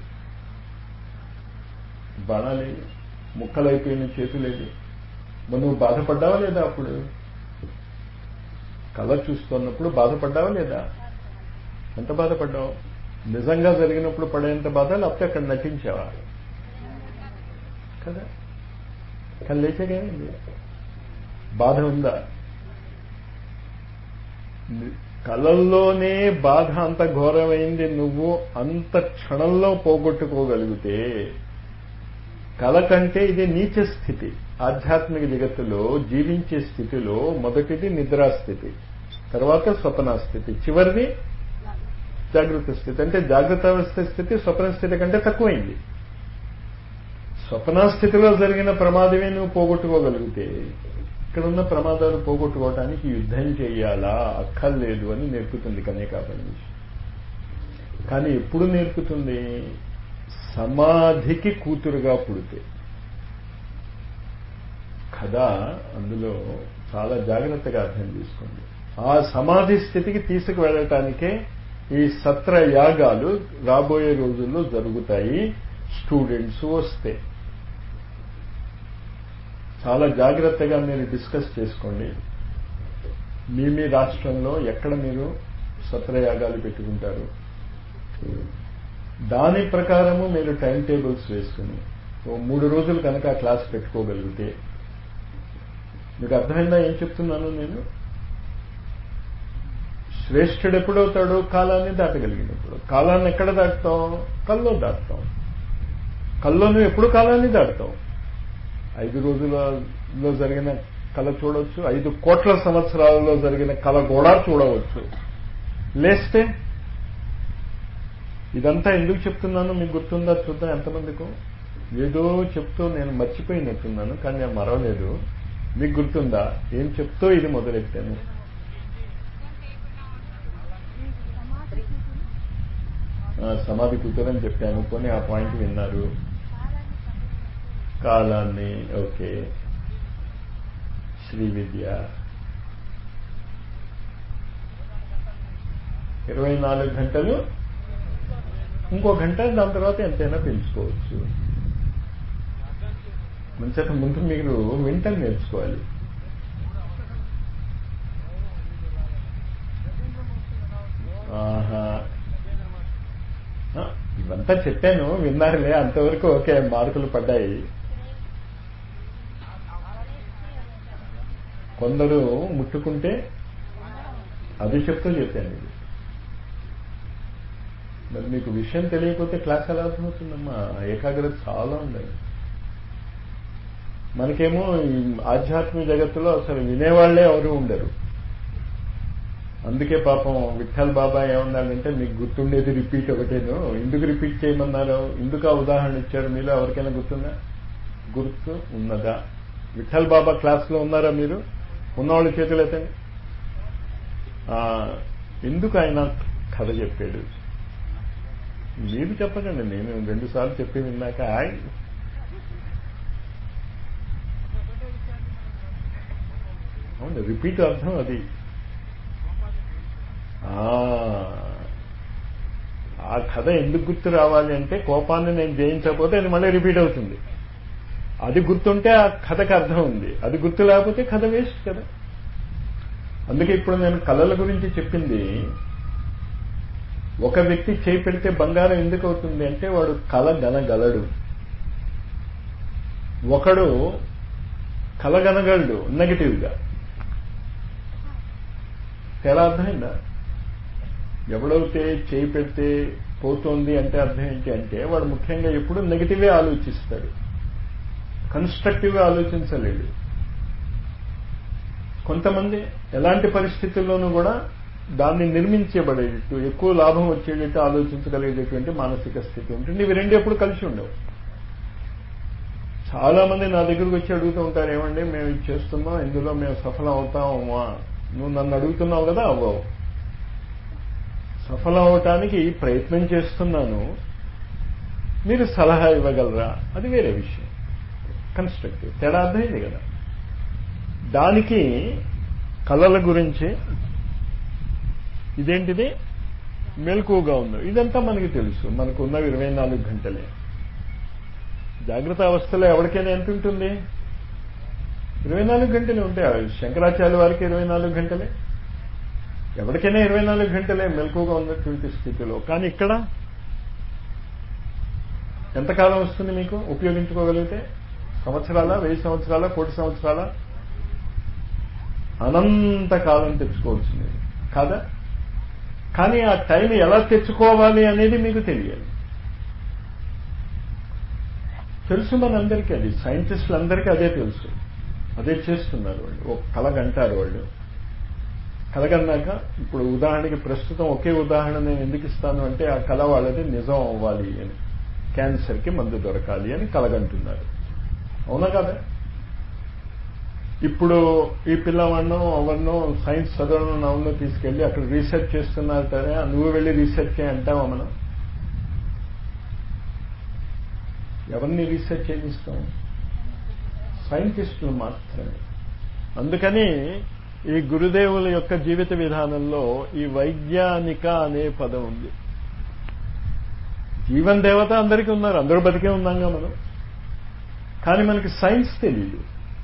బాణాలేవి ముక్కలైపోయిన చేతులేవి మరి నువ్వు బాధపడ్డావా లేదా అప్పుడు కళ చూస్తున్నప్పుడు బాధపడ్డావా లేదా ఎంత బాధపడ్డావు నిజంగా జరిగినప్పుడు పడేంత బాధ లేకపోతే అక్కడ నటించావా కదా కానీ లేచగానండి బాధ ఉందా కళల్లోనే బాధ అంత ఘోరమైంది నువ్వు అంత క్షణంలో పోగొట్టుకోగలిగితే కళ కంటే ఇది నీచ స్థితి ఆధ్యాత్మిక జగత్తులో జీవించే స్థితిలో మొదటిది నిద్రాస్థితి తర్వాత స్వప్న స్థితి చివరిది జాగృత స్థితి అంటే జాగ్రత్త అవస్థ స్థితి స్వప్న స్థితి కంటే తక్కువైంది స్వప్న స్థితిలో జరిగిన ప్రమాదమే నువ్వు పోగొట్టుకోగలిగితే ఇక్కడ ఉన్న ప్రమాదాలు పోగొట్టుకోవటానికి యుద్ధం చేయాలా అక్కర్లేదు అని నేర్పుతుంది కన్యకాపని కానీ ఎప్పుడు నేర్పుతుంది సమాధికి కూతురుగా పుడితే కథ అందులో చాలా జాగ్రత్తగా అర్థం చేసుకోండి ఆ సమాధి స్థితికి తీసుకువెళ్ళటానికే ఈ సత్ర యాగాలు రాబోయే రోజుల్లో జరుగుతాయి స్టూడెంట్స్ వస్తే చాలా జాగ్రత్తగా మీరు డిస్కస్ చేసుకోండి మీ మీ రాష్ట్రంలో ఎక్కడ మీరు సత్రయాగాలు పెట్టుకుంటారు దాని ప్రకారము మీరు టైం టేబుల్స్ వేసుకుని ఓ మూడు రోజులు కనుక క్లాస్ పెట్టుకోగలిగితే మీకు అర్థమైందా ఏం చెప్తున్నాను నేను శ్రేష్ఠుడు ఎప్పుడవుతాడు కాలాన్ని దాటగలిగినప్పుడు కాలాన్ని ఎక్కడ దాటుతాం కల్లో దాటుతాం కల్లో నువ్వు ఎప్పుడు కాలాన్ని దాటుతావు ఐదు రోజులలో జరిగిన కళ చూడవచ్చు ఐదు కోట్ల సంవత్సరాలలో జరిగిన కళ కూడా చూడవచ్చు లేస్తే ఇదంతా ఎందుకు చెప్తున్నాను మీకు గుర్తుందా చూద్దాం ఎంతమందికు ఏదో చెప్తూ నేను మర్చిపోయినట్టున్నాను కానీ నేను మరవలేదు మీకు గుర్తుందా ఏం చెప్తూ ఇది మొదలెట్టాను సమాధి కూతురని చెప్పాను కొని ఆ పాయింట్ విన్నారు కాలాన్ని ఓకే శ్రీ విద్య ఇరవై నాలుగు గంటలు ఇంకో గంట దాని తర్వాత ఎంతైనా పెంచుకోవచ్చు మంచిగా ముందు మీరు వింటం నేర్చుకోవాలి ఆహా ఇవంతా చెప్పాను విన్నారులే అంతవరకు ఓకే మార్కులు పడ్డాయి కొందరు ముట్టుకుంటే అది చెప్తూ చెప్పాను ఇది మరి మీకు విషయం తెలియకపోతే క్లాస్ ఎలా అర్థమవుతుందమ్మా ఏకాగ్రత చాలా ఉండదు మనకేమో ఈ ఆధ్యాత్మిక జగత్తులో అసలు వినేవాళ్లే ఎవరు ఉండరు అందుకే పాపం విఠల్ బాబా ఏమన్నాడంటే మీకు గుర్తుండేది రిపీట్ ఒకటేను ఎందుకు రిపీట్ చేయమన్నారు ఎందుకు ఆ ఉదాహరణ ఇచ్చారు మీలో ఎవరికైనా గుర్తుందా గుర్తు ఉన్నదా విఠల్ బాబా క్లాస్లో ఉన్నారా మీరు ఉన్నవాళ్ళు చేతులు ఎత్తండి ఎందుకు ఆయన కథ చెప్పాడు మీరు చెప్పకండి నేను రెండు సార్లు చెప్పి విన్నాక ఆయన అవును రిపీట్ అర్థం అది ఆ కథ ఎందుకు గుర్తు రావాలి అంటే కోపాన్ని నేను జయించకపోతే అది మళ్ళీ రిపీట్ అవుతుంది అది గుర్తుంటే ఆ కథకు అర్థం ఉంది అది గుర్తు లేకపోతే కథ వేస్ట్ కదా అందుకే ఇప్పుడు నేను కళల గురించి చెప్పింది ఒక వ్యక్తి చేయి పెడితే బంగారం ఎందుకు అవుతుంది అంటే వాడు కళ గనగలడు ఒకడు కలగనగలడు నెగటివ్గా తేడా అర్థమైందా ఎవడైతే చేయి పెడితే పోతోంది అంటే అర్థం ఏంటి అంటే వాడు ముఖ్యంగా ఎప్పుడు నెగిటివే ఆలోచిస్తాడు కన్స్ట్రక్టివ్గా ఆలోచించలేడు కొంతమంది ఎలాంటి పరిస్థితుల్లోనూ కూడా దాన్ని నిర్మించబడేటట్టు ఎక్కువ లాభం వచ్చేటట్టు ఆలోచించగలిగేటటువంటి మానసిక స్థితి ఉంటుంది ఇవి రెండు ఎప్పుడు కలిసి ఉండవు చాలా మంది నా దగ్గరకు వచ్చి అడుగుతూ ఉంటారు ఏమండి మేము ఇది చేస్తున్నాం ఇందులో మేము సఫలం అవుతామా నువ్వు నన్ను అడుగుతున్నావు కదా అవ్వవు సఫలం అవటానికి ప్రయత్నం చేస్తున్నాను మీరు సలహా ఇవ్వగలరా అది వేరే విషయం కన్స్ట్రక్టివ్ తేడా అర్థమైంది కదా దానికి కళల గురించి ఇదేంటిది మెలకువగా ఉంది ఇదంతా మనకి తెలుసు మనకు ఉన్న ఇరవై నాలుగు గంటలే జాగ్రత్త అవస్థలో ఎవరికైనా ఎంత ఉంటుంది ఇరవై నాలుగు గంటలే ఉంటాయి శంకరాచార్య వారికి ఇరవై నాలుగు గంటలే ఎవరికైనా ఇరవై నాలుగు గంటలే మెలకువగా ఉన్నటువంటి స్థితిలో కానీ ఇక్కడ ఎంతకాలం వస్తుంది మీకు ఉపయోగించుకోగలిగితే సంవత్సరాల వెయ్యి సంవత్సరాల కోటి సంవత్సరాల అనంత కాలం తెచ్చుకోవచ్చు మీరు కాదా కానీ ఆ టైం ఎలా తెచ్చుకోవాలి అనేది మీకు తెలియాలి తెలుసు మనందరికీ అది సైంటిస్టులందరికీ అదే తెలుసు అదే చేస్తున్నారు వాళ్ళు ఒక కలగంటారు వాళ్ళు కలగన్నాక ఇప్పుడు ఉదాహరణకి ప్రస్తుతం ఒకే ఉదాహరణ నేను ఎందుకు ఇస్తాను అంటే ఆ కళ వాళ్ళది నిజం అవ్వాలి అని క్యాన్సర్కి మందు దొరకాలి అని కలగంటున్నారు అవునా కదా ఇప్పుడు ఈ పిల్లవాడినో ఎవరినో సైన్స్ చదవడం నవల్లో తీసుకెళ్లి అక్కడ రీసెర్చ్ చేస్తున్నారు సరే నువ్వు వెళ్ళి రీసెర్చ్ చేయి అంటావా మనం ఎవరిని రీసెర్చ్ చేయిస్తాం సైంటిస్టులు మాత్రమే అందుకని ఈ గురుదేవుల యొక్క జీవిత విధానంలో ఈ వైజ్ఞానిక అనే పదం ఉంది జీవన్ దేవత అందరికీ ఉన్నారు అందరూ బతికే ఉన్నాంగా మనం కానీ మనకి సైన్స్ తెలియదు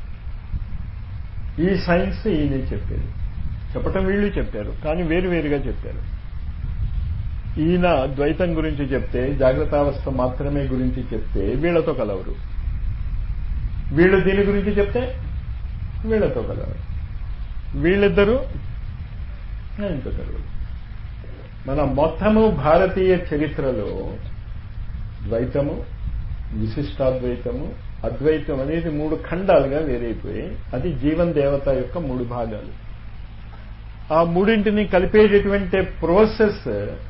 ఈ సైన్స్ ఈయనే చెప్పేది చెప్పటం వీళ్ళు చెప్పారు కానీ వేరు వేరుగా చెప్పారు ఈయన ద్వైతం గురించి చెప్తే జాగ్రత్తావస్థ మాత్రమే గురించి చెప్తే వీళ్లతో కలవరు వీళ్ళు దీని గురించి చెప్తే వీళ్లతో కలవరు వీళ్ళిద్దరూ ఆయనతో కలవరు మన మొత్తము భారతీయ చరిత్రలో ద్వైతము విశిష్టాద్వైతము అద్వైతం అనేది మూడు ఖండాలుగా వేరైపోయి అది జీవన్ దేవత యొక్క మూడు భాగాలు ఆ మూడింటిని కలిపేటటువంటి ప్రాసెస్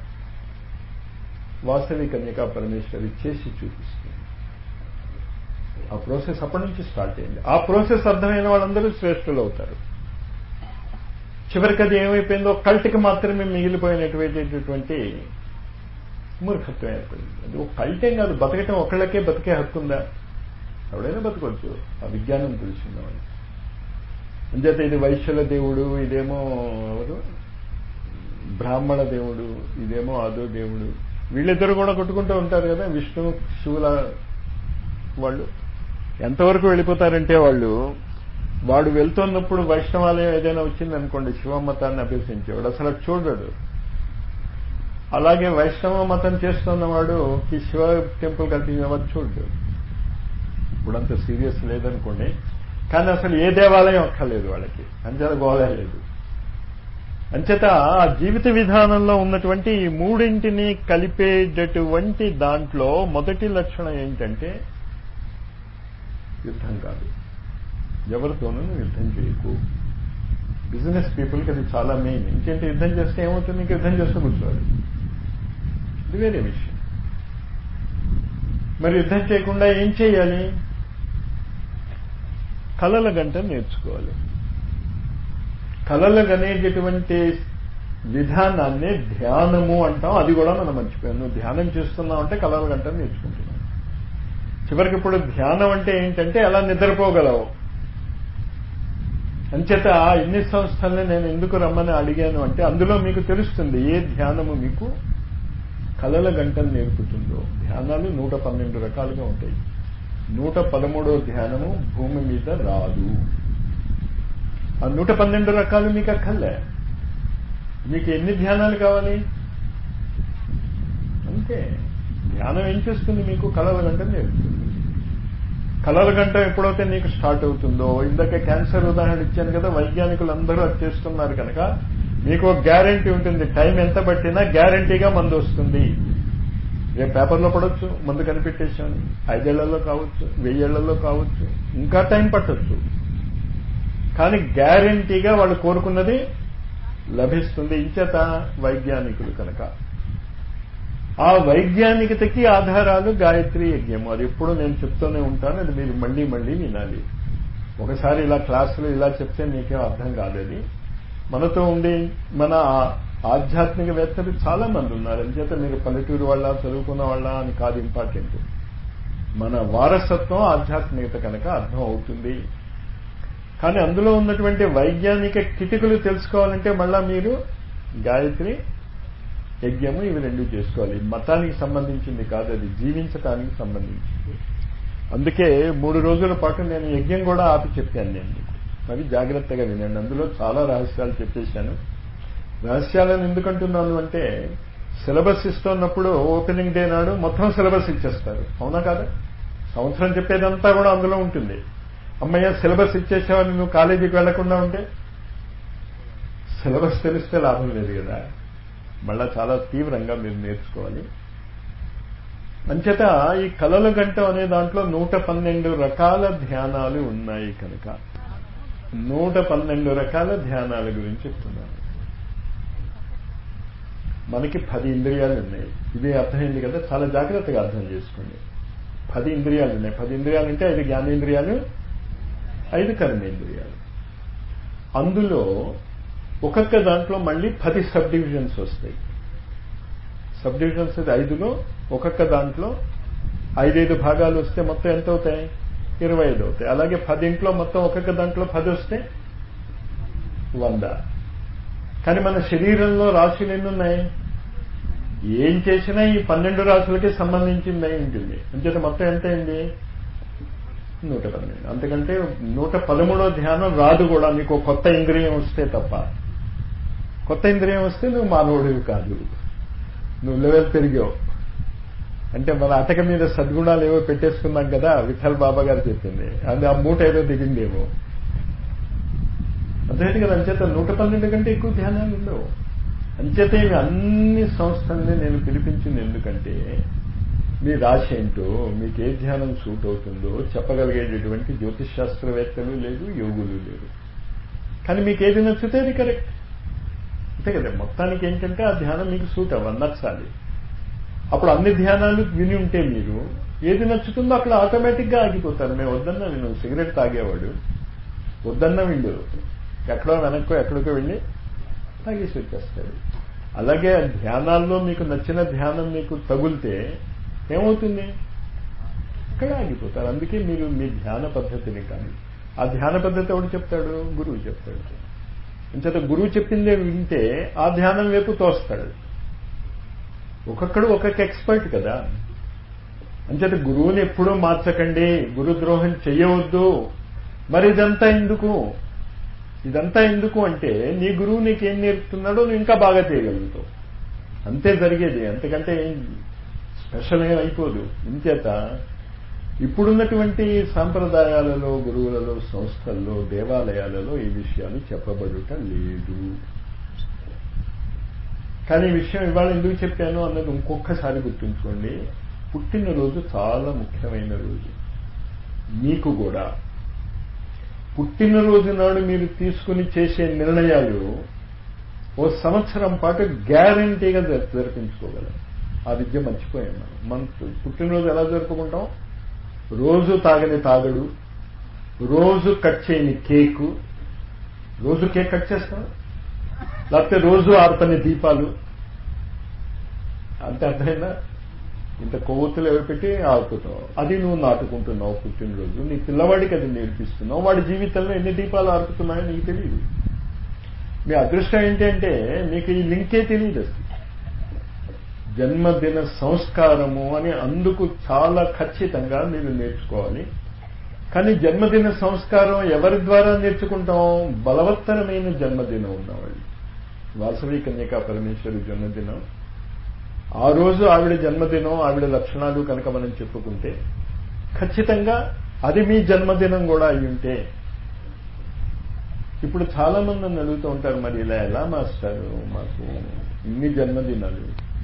వాసవి కన్యకా పరమేశ్వరి చేసి చూపిస్తుంది ఆ ప్రాసెస్ అప్పటి నుంచి స్టార్ట్ అయింది ఆ ప్రాసెస్ అర్థమైన వాళ్ళందరూ శ్రేష్ఠులు అవుతారు చివరికి అది ఏమైపోయిందో కల్ట్కి మాత్రమే మిగిలిపోయినటువంటి మూర్ఖత్వం ఏర్పడింది అది ఒక కల్టేం కాదు బతకటం ఒకళ్ళకే బతికే హక్కు ఉందా ఎవడైనా బతకొచ్చు ఆ విజ్ఞానం తెలిసిందామని అంచేత ఇది వైశ్యుల దేవుడు ఇదేమో ఎవరు బ్రాహ్మణ దేవుడు ఇదేమో అదో దేవుడు వీళ్ళిద్దరు కూడా కొట్టుకుంటూ ఉంటారు కదా విష్ణు శివుల వాళ్ళు ఎంతవరకు వెళ్ళిపోతారంటే వాళ్ళు వాడు వెళ్తున్నప్పుడు వైష్ణవాలయం ఏదైనా వచ్చింది అనుకోండి శివమతాన్ని అభ్యసించేవాడు అసలు చూడడు అలాగే వైష్ణవ మతం చేస్తున్నవాడు ఈ శివ టెంపుల్ కల్పించేవాడు చూడడు ఇప్పుడంత సీరియస్ లేదనుకోండి కానీ అసలు ఏ దేవాలయం అక్కర్లేదు వాళ్ళకి అంచేత గోళ లేదు అంచేత ఆ జీవిత విధానంలో ఉన్నటువంటి ఈ మూడింటిని కలిపేటటువంటి దాంట్లో మొదటి లక్షణం ఏంటంటే యుద్ధం కాదు ఎవరితోనూ యుద్ధం చేయకు బిజినెస్ పీపుల్కి అది చాలా మెయిన్ ఇంకేంటి యుద్ధం చేస్తే ఏమవుతుంది ఇంక యుద్ధం చేస్తూ కూర్చోవాలి ఇది వేరే విషయం మరి యుద్ధం చేయకుండా ఏం చేయాలి కళల గంట నేర్చుకోవాలి కళలు అనేటటువంటి విధానాన్ని ధ్యానము అంటాం అది కూడా మనం మర్చిపోయాం నువ్వు ధ్యానం చేస్తున్నావు అంటే కళల గంట నేర్చుకుంటున్నావు చివరికి ఇప్పుడు ధ్యానం అంటే ఏంటంటే ఎలా నిద్రపోగలవు అంచేత ఇన్ని సంస్థల్ని నేను ఎందుకు రమ్మని అడిగాను అంటే అందులో మీకు తెలుస్తుంది ఏ ధ్యానము మీకు కళల గంటలు నేర్పుతుందో ధ్యానాలు నూట పన్నెండు రకాలుగా ఉంటాయి నూట పదమూడో ధ్యానము భూమి మీద రాదు ఆ నూట పన్నెండు రకాలు మీకు అక్కర్లే మీకు ఎన్ని ధ్యానాలు కావాలి అంతే ధ్యానం ఏం చేస్తుంది మీకు కళల గంట నేర్పుతుంది కళల గంట ఎప్పుడైతే నీకు స్టార్ట్ అవుతుందో ఇందాక క్యాన్సర్ ఉదాహరణ ఇచ్చాను కదా వైజ్ఞానికులు అందరూ అది చేస్తున్నారు కనుక మీకు ఒక గ్యారంటీ ఉంటుంది టైం ఎంత పట్టినా గ్యారంటీగా మందు వస్తుంది రేపు పేపర్లో పడవచ్చు మందు కనిపెట్టేశాను ఐదేళ్లలో కావచ్చు వెయ్యేళ్లలో కావచ్చు ఇంకా టైం పట్టొచ్చు కానీ గ్యారంటీగా వాళ్ళు కోరుకున్నది లభిస్తుంది ఇంచేత వైజ్ఞానికులు కనుక ఆ వైజ్ఞానికతకి ఆధారాలు గాయత్రి యజ్ఞము అది ఎప్పుడు నేను చెప్తూనే ఉంటాను అది మీరు మళ్ళీ మళ్ళీ వినాలి ఒకసారి ఇలా క్లాసులు ఇలా చెప్తే మీకేం అర్థం కాలేదు మనతో ఉండి మన ఆధ్యాత్మికవేత్తలు చాలా మంది ఉన్నారు అంచేత మీరు పల్లెటూరు వాళ్ళ చదువుకున్న వాళ్ళ అని కాదు ఇంపార్టెంట్ మన వారసత్వం ఆధ్యాత్మికత కనుక అర్థం అవుతుంది కానీ అందులో ఉన్నటువంటి వైజ్ఞానిక కిటికలు తెలుసుకోవాలంటే మళ్ళా మీరు గాయత్రి యజ్ఞము ఇవి రెండు చేసుకోవాలి మతానికి సంబంధించింది కాదు అది జీవించటానికి సంబంధించింది అందుకే మూడు రోజుల పాటు నేను యజ్ఞం కూడా ఆపి చెప్పాను నేను మీకు మరి జాగ్రత్తగా వినండి అందులో చాలా రహస్యాలు చెప్పేశాను రహస్యాలను ఎందుకంటున్నాను అంటే సిలబస్ ఇస్తున్నప్పుడు ఓపెనింగ్ డే నాడు మొత్తం సిలబస్ ఇచ్చేస్తారు అవునా కాదా సంవత్సరం చెప్పేదంతా కూడా అందులో ఉంటుంది అమ్మయ్య సిలబస్ ఇచ్చేసావని నువ్వు కాలేజీకి వెళ్లకుండా ఉంటే సిలబస్ తెలిస్తే లాభం లేదు కదా మళ్ళా చాలా తీవ్రంగా మీరు నేర్చుకోవాలి అంచేత ఈ కలల గంట అనే దాంట్లో నూట పన్నెండు రకాల ధ్యానాలు ఉన్నాయి కనుక నూట పన్నెండు రకాల ధ్యానాల గురించి చెప్తున్నాను మనకి పది ఇంద్రియాలు ఉన్నాయి ఇది అర్థమైంది కదా చాలా జాగ్రత్తగా అర్థం చేసుకోండి పది ఇంద్రియాలు ఉన్నాయి పది ఇంద్రియాలు అంటే ఐదు జ్ఞానేంద్రియాలు ఐదు కర్మేంద్రియాలు అందులో ఒక్కొక్క దాంట్లో మళ్ళీ పది సబ్ డివిజన్స్ వస్తాయి సబ్ డివిజన్స్ ఐదులో ఒక్కొక్క దాంట్లో ఐదైదు భాగాలు వస్తే మొత్తం ఎంత అవుతాయి ఇరవై ఐదు అవుతాయి అలాగే పదింట్లో మొత్తం ఒక్కొక్క దాంట్లో పది వస్తే వంద కానీ మన శరీరంలో రాశులు ఎన్ని ఉన్నాయి ఏం చేసినా ఈ పన్నెండు రాశులకి సంబంధించింది ఉంటుంది అంచేత మొత్తం ఎంత అయింది నూట పన్నెండు అంతకంటే నూట పదమూడో ధ్యానం రాదు కూడా నీకు కొత్త ఇంద్రియం వస్తే తప్ప కొత్త ఇంద్రియం వస్తే నువ్వు మానవుడివి కాదు నువ్వు లెవెల్ పెరిగావు అంటే మన అటక మీద సద్గుణాలు ఏవో పెట్టేసుకున్నాం కదా విఠల్ బాబా గారు చెప్పింది అది ఆ మూట ఏదో దిగిందేమో అదే కదా అంచేత నూట పన్నెండు కంటే ఎక్కువ ధ్యానాలు ఉండవు అంచేత ఇవి అన్ని సంస్థల్ని నేను పిలిపించింది ఎందుకంటే మీ రాశి ఏంటో మీకు ఏ ధ్యానం సూట్ అవుతుందో చెప్పగలిగేటటువంటి జ్యోతిష్ శాస్త్రవేత్తలు లేదు యోగులు లేరు కానీ మీకు ఏది నచ్చితే అది కరెక్ట్ అంతే కదా మొత్తానికి ఏంటంటే ఆ ధ్యానం మీకు సూట్ అవ్వాలి నచ్చాలి అప్పుడు అన్ని ధ్యానాలు విని ఉంటే మీరు ఏది నచ్చుతుందో అక్కడ ఆటోమేటిక్గా ఆగిపోతారు మేము వద్దన్నా నేను సిగరెట్ తాగేవాడు వద్దన్నా వీళ్ళు ఎక్కడో వెనక్కో ఎక్కడికో వెళ్ళి తాగేసి వచ్చేస్తాడు అలాగే ధ్యానాల్లో మీకు నచ్చిన ధ్యానం మీకు తగులితే ఏమవుతుంది ఇక్కడ ఆగిపోతారు అందుకే మీరు మీ ధ్యాన పద్ధతిని కానీ ఆ ధ్యాన పద్ధతి ఎవడు చెప్తాడు గురువు చెప్తాడు అంచేత గురువు చెప్పిందే వింటే ఆ ధ్యానం వైపు తోస్తాడు ఒక్కొక్కడు ఒక్కొక్క ఎక్స్పర్ట్ కదా అంచేత గురువుని ఎప్పుడూ మార్చకండి గురుద్రోహం చెయ్యవద్దు మరి ఇదంతా ఎందుకు ఇదంతా ఎందుకు అంటే నీ గురువు నీకేం నేర్పుతున్నాడో నువ్వు ఇంకా బాగా చేయగలుగుతావు అంతే జరిగేది అంతకంటే ఏం స్పెషల్ ఏం అయిపోదు ఇంచేత ఇప్పుడున్నటువంటి సాంప్రదాయాలలో గురువులలో సంస్థల్లో దేవాలయాలలో ఈ విషయాలు చెప్పబడుట లేదు కానీ ఈ విషయం ఇవాళ ఎందుకు చెప్పాను అన్నది ఇంకొకసారి గుర్తుంచుకోండి పుట్టినరోజు చాలా ముఖ్యమైన రోజు మీకు కూడా పుట్టినరోజు నాడు మీరు తీసుకుని చేసే నిర్ణయాలు ఓ సంవత్సరం పాటు గ్యారంటీగా జరిపించుకోగలరు ఆ విద్య మర్చిపోయాం మనం మన పుట్టినరోజు ఎలా జరుపుకుంటాం రోజు తాగని తాగడు రోజు కట్ చేయని కేకు రోజు కేక్ కట్ చేస్తాం లేకపోతే రోజు ఆర్పని దీపాలు అంతే అర్థమైందా ఇంత కొవ్వొత్తులు ఎవరు పెట్టి ఆడుకుంటావు అది నువ్వు నాటుకుంటున్నావు పుట్టినరోజు నీ పిల్లవాడికి అది నేర్పిస్తున్నావు వాడి జీవితంలో ఎన్ని దీపాలు ఆర్పుతున్నాయో నీకు తెలియదు మీ అదృష్టం ఏంటంటే మీకు ఈ లింకే తెలియదు అసలు జన్మదిన సంస్కారము అని అందుకు చాలా ఖచ్చితంగా మీరు నేర్చుకోవాలి కానీ జన్మదిన సంస్కారం ఎవరి ద్వారా నేర్చుకుంటాం బలవత్తరమైన జన్మదినం ఉన్నవాళ్ళు వాసవి కన్యకా పరమేశ్వరి జన్మదినం ఆ రోజు ఆవిడ జన్మదినం ఆవిడ లక్షణాలు కనుక మనం చెప్పుకుంటే ఖచ్చితంగా అది మీ జన్మదినం కూడా అయి ఉంటే ఇప్పుడు చాలా మంది నన్ను అడుగుతూ ఉంటారు మరి ఇలా ఎలా మాస్టారు మాకు ఇన్ని జన్మదినాలు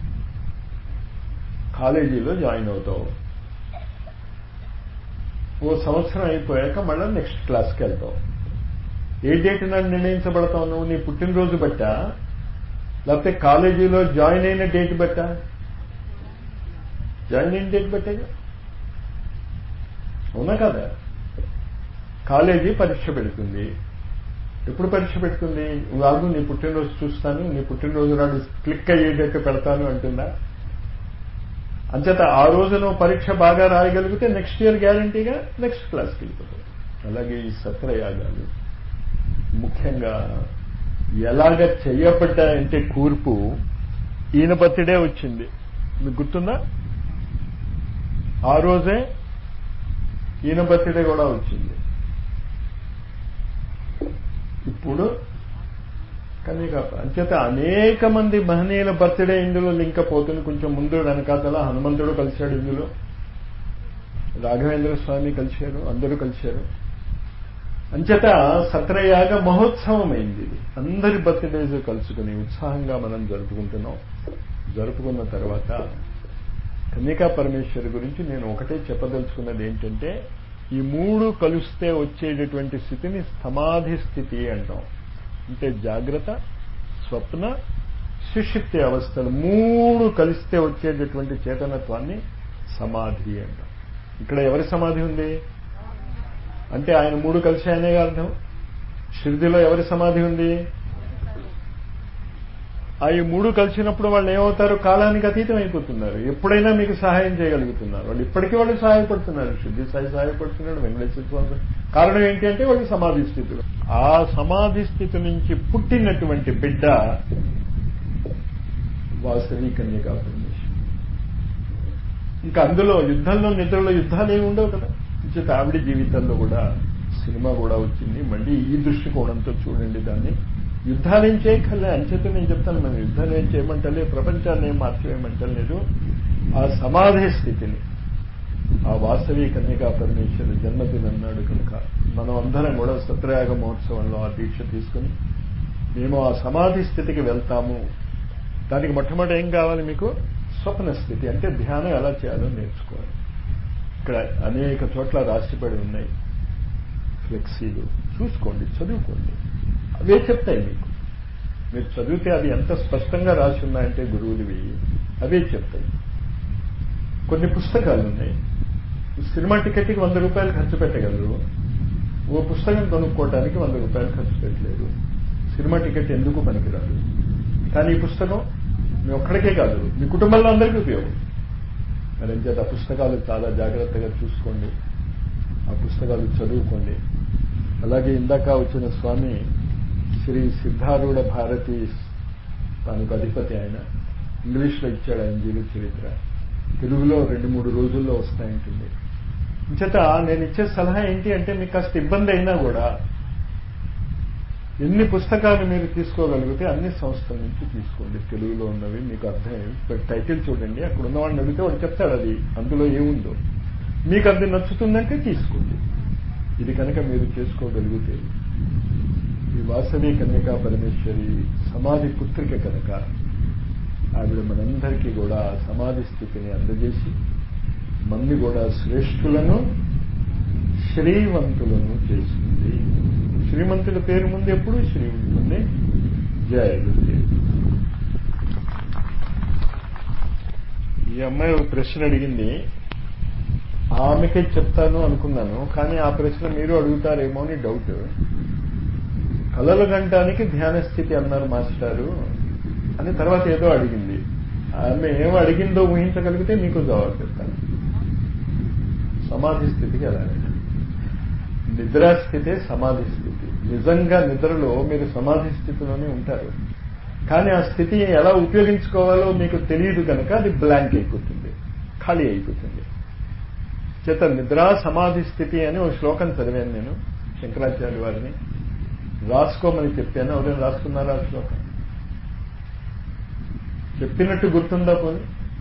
కాలేజీలో జాయిన్ అవుతావు ఓ సంవత్సరం అయిపోయాక మళ్ళీ నెక్స్ట్ క్లాస్కి వెళ్తావు ఏ డేట్ నాడు నిర్ణయించబడతావు నువ్వు నీ పుట్టినరోజు బట్టా లేకపోతే కాలేజీలో జాయిన్ అయిన డేట్ బట్టా జాయిన్ అయిన డేట్ బట్టేగా అవునా కదా కాలేజీ పరీక్ష పెడుతుంది ఎప్పుడు పరీక్ష పెడుతుంది రాదు నీ పుట్టినరోజు చూస్తాను నీ పుట్టినరోజు నాడు క్లిక్ అయ్యేటట్టు పెడతాను అంటుందా అంచేత ఆ రోజు నువ్వు పరీక్ష బాగా రాయగలిగితే నెక్స్ట్ ఇయర్ గ్యారంటీగా నెక్స్ట్ క్లాస్కి వెళ్ళిపోతావు అలాగే ఈ సత్రయాగాలు ముఖ్యంగా ఎలాగ చెయ్యబడ్డాయంటే కూర్పు ఈయన బర్త్డే వచ్చింది మీకు గుర్తుందా ఆ రోజే ఈయన బర్త్డే కూడా వచ్చింది ఇప్పుడు కన్యకా అంచేత అనేక మంది మహనీయుల బర్త్డే ఇందులో లింక్ పోతుంది కొంచెం ముందు వెనకాతల హనుమంతుడు కలిశాడు ఇందులో రాఘవేంద్ర స్వామి కలిశారు అందరూ కలిశారు అంచేత సత్రయాగ మహోత్సవం అయింది ఇది అందరి బర్త్డేస్ కలుసుకుని ఉత్సాహంగా మనం జరుపుకుంటున్నాం జరుపుకున్న తర్వాత కన్యకా పరమేశ్వరి గురించి నేను ఒకటే చెప్పదలుచుకున్నది ఏంటంటే ఈ మూడు కలిస్తే వచ్చేటటువంటి స్థితిని సమాధి స్థితి అంటాం అంటే జాగ్రత్త స్వప్న సుషిప్తి అవస్థలు మూడు కలిస్తే వచ్చేటటువంటి చేతనత్వాన్ని సమాధి అంటాం ఇక్కడ ఎవరి సమాధి ఉంది అంటే ఆయన మూడు కలిసి అనే అర్థం షిరిదిలో ఎవరి సమాధి ఉంది ఆ ఈ మూడు కలిసినప్పుడు వాళ్ళు ఏమవుతారు కాలానికి అతీతం అయిపోతున్నారు ఎప్పుడైనా మీకు సహాయం చేయగలుగుతున్నారు వాళ్ళు ఇప్పటికీ వాళ్ళు సహాయపడుతున్నారు శుద్ధి సాయి సహాయపడుతున్నాడు వెంకటేశ్వర స్వామి కారణం ఏంటి అంటే వాళ్ళు సమాధి స్థితిలో ఆ సమాధి స్థితి నుంచి పుట్టినటువంటి బిడ్డ వాసవి కన్యకా పరమేశ్వరి ఇంకా అందులో యుద్ధంలో నిద్రలో యుద్ధాలు ఏమి ఉండవు కదా ఇంచేత ఆవిడ జీవితంలో కూడా సినిమా కూడా వచ్చింది మళ్ళీ ఈ దృష్టికోణంతో చూడండి దాన్ని యుద్ధాలు ఏం చేయక్కర్లే అంచేత నేను చెప్తాను మనం యుద్ధాలు ఏం చేయమంటలేదు ప్రపంచాన్ని ఏం మార్చివేయమంటలేదు ఆ సమాధి స్థితిని ఆ వాసవి కన్యకా పరమేశ్వరి జన్మదినం నాడు కనుక మనం అందరం కూడా సత్రయాగ మహోత్సవంలో ఆ దీక్ష తీసుకుని మేము ఆ సమాధి స్థితికి వెళ్తాము దానికి మొట్టమొదటి ఏం కావాలి మీకు స్వప్న స్థితి అంటే ధ్యానం ఎలా చేయాలో నేర్చుకోవాలి ఇక్కడ అనేక చోట్ల రాసిపడి ఉన్నాయి ఫ్లెక్సీలు చూసుకోండి చదువుకోండి అవే చెప్తాయి మీకు మీరు చదివితే అది ఎంత స్పష్టంగా రాసి ఉన్నాయంటే గురువులవి అవే చెప్తాయి కొన్ని పుస్తకాలు ఉన్నాయి సినిమా టికెట్కి వంద రూపాయలు ఖర్చు పెట్టగలరు ఓ పుస్తకం కొనుక్కోవటానికి వంద రూపాయలు ఖర్చు పెట్టలేరు సినిమా టికెట్ ఎందుకు పనికిరాదు కానీ ఈ పుస్తకం మీ ఒక్కడికే కాదు మీ కుటుంబంలో అందరికీ ఉపయోగం మరి చేత ఆ పుస్తకాలు చాలా జాగ్రత్తగా చూసుకోండి ఆ పుస్తకాలు చదువుకోండి అలాగే ఇందాక వచ్చిన స్వామి శ్రీ సిద్ధారూఢ భారతి తనకు అధిపతి ఆయన ఇంగ్లీష్లో ఇచ్చాడు ఆయన జీవిత చరిత్ర తెలుగులో రెండు మూడు రోజుల్లో వస్తాయంటుంది చేత నేను ఇచ్చే సలహా ఏంటి అంటే మీకు కాస్త ఇబ్బంది అయినా కూడా ఎన్ని పుస్తకాలు మీరు తీసుకోగలిగితే అన్ని సంస్థల నుంచి తీసుకోండి తెలుగులో ఉన్నవి మీకు అర్థం టైటిల్ చూడండి అక్కడ ఉన్నవాడిని అడిగితే వాడు చెప్తాడు అది అందులో ఏముందో మీకు అది నచ్చుతుందంటే తీసుకోండి ఇది కనుక మీరు చేసుకోగలిగితే ఈ వాసవి కన్యకా పరమేశ్వరి సమాధి పుత్రిక కనుక ఆవిడ మనందరికీ కూడా సమాధి స్థితిని అందజేసి మన్ని కూడా శ్రేష్ఠులను శ్రీవంతులను చేసింది శ్రీమంతుల పేరు ముందు ఎప్పుడు శ్రీ ఉంటుంది జయ గురుదేవ్ ఈ అమ్మాయి ఒక ప్రశ్న అడిగింది ఆమెకే చెప్తాను అనుకున్నాను కానీ ఆ ప్రశ్న మీరు అడుగుతారేమో అని డౌట్ కలలు గంటానికి ధ్యాన స్థితి అన్నారు మాస్టారు అని తర్వాత ఏదో అడిగింది ఆమె ఏమో అడిగిందో ఊహించగలిగితే మీకు జవాబు చెప్తాను సమాధి స్థితికి వెళ్ళాలి నిద్రాస్థితే సమాధి స్థితి నిజంగా నిద్రలో మీరు సమాధి స్థితిలోనే ఉంటారు కానీ ఆ స్థితి ఎలా ఉపయోగించుకోవాలో మీకు తెలియదు కనుక అది బ్లాంక్ అయిపోతుంది ఖాళీ అయిపోతుంది చేత నిద్రా సమాధి స్థితి అని ఒక శ్లోకం చదివాను నేను శంకరాచార్య వారిని రాసుకోమని చెప్పాను ఎవరైనా రాసుకున్నారా ఆ శ్లోకం చెప్పినట్టు గుర్తుందా పోనీ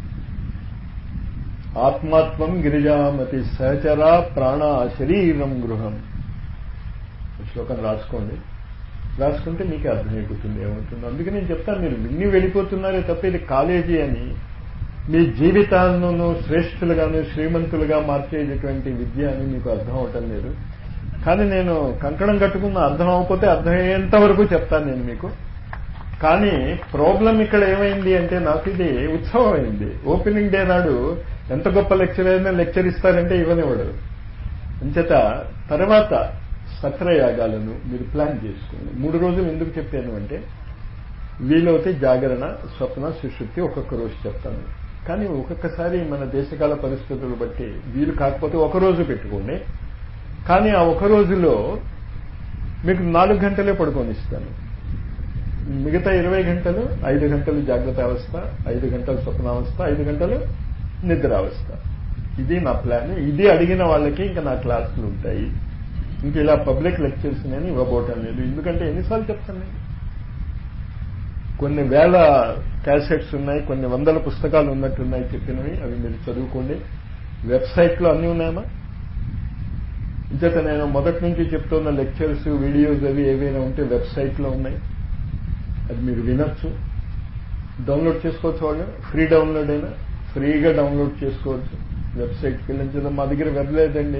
ఆత్మాత్మం గిరిజామతి సహచరా ప్రాణ శరీరం గృహం శ్లోకం రాసుకోండి రాసుకుంటే మీకే అర్థమైపోతుంది ఏమవుతుందో అందుకే నేను చెప్తాను మీరు విన్ని వెళ్ళిపోతున్నారే తప్ప ఇది కాలేజీ అని మీ జీవితాలను శ్రేష్ఠులుగాను శ్రీమంతులుగా మార్చేటటువంటి విద్య అని మీకు అర్థం అవటం లేదు కానీ నేను కంకణం కట్టుకున్న అర్థం అవ్వకపోతే అర్థమయ్యేంత వరకు చెప్తాను నేను మీకు కానీ ప్రాబ్లం ఇక్కడ ఏమైంది అంటే నాకు ఇది ఉత్సవం అయింది ఓపెనింగ్ డే నాడు ఎంత గొప్ప లెక్చర్ అయినా లెక్చర్ ఇస్తారంటే ఇవ్వనివ్వడు అంచేత తర్వాత సత్రయాగాలను మీరు ప్లాన్ చేసుకోండి మూడు రోజులు ఎందుకు చెప్పాను అంటే వీలైతే జాగరణ స్వప్న సుశుద్ధి ఒక్కొక్క రోజు చెప్తాను కానీ ఒక్కొక్కసారి మన దేశకాల పరిస్థితులు బట్టి వీలు కాకపోతే ఒక రోజు పెట్టుకోండి కానీ ఆ ఒక రోజులో మీకు నాలుగు గంటలే పడుకొనిస్తాను మిగతా ఇరవై గంటలు ఐదు గంటలు జాగ్రత్త అవస్థ ఐదు గంటలు స్వప్నావస్థ ఐదు గంటలు నిద్రావస్థ ఇది నా ప్లాన్ ఇది అడిగిన వాళ్ళకి ఇంకా నా క్లాసులు ఉంటాయి ఇంక ఇలా పబ్లిక్ లెక్చర్స్ నేను ఇవ్వబోటం లేదు ఎందుకంటే ఎన్నిసార్లు చెప్తాను నేను కొన్ని వేల క్యాసెట్స్ ఉన్నాయి కొన్ని వందల పుస్తకాలు ఉన్నట్టున్నాయి చెప్పినవి అవి మీరు చదువుకోండి వెబ్సైట్లో అన్నీ ఉన్నాయమ్మా ఇంచేత నేను మొదటి నుంచి చెప్తున్న లెక్చర్స్ వీడియోస్ అవి ఏవైనా ఉంటే వెబ్సైట్లో ఉన్నాయి అది మీరు వినొచ్చు డౌన్లోడ్ చేసుకోవచ్చు వాళ్ళు ఫ్రీ డౌన్లోడ్ అయినా ఫ్రీగా డౌన్లోడ్ చేసుకోవచ్చు వెబ్సైట్కి వెళ్ళించడం మా దగ్గర వెబ్ లేదండి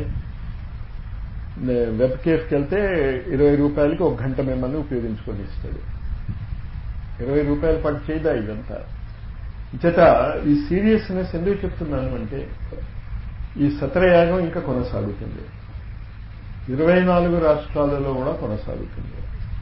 వెబ్ కేఫ్కి వెళ్తే ఇరవై రూపాయలకి ఒక గంట మిమ్మల్ని ఉపయోగించుకొని ఇస్తాడు ఇరవై రూపాయల పాటు చేయదా ఇదంతా చేత ఈ సీరియస్నెస్ ఎందుకు చెప్తున్నాను అంటే ఈ సత్రయాగం ఇంకా కొనసాగుతుంది ఇరవై నాలుగు రాష్ట్రాలలో కూడా కొనసాగుతుంది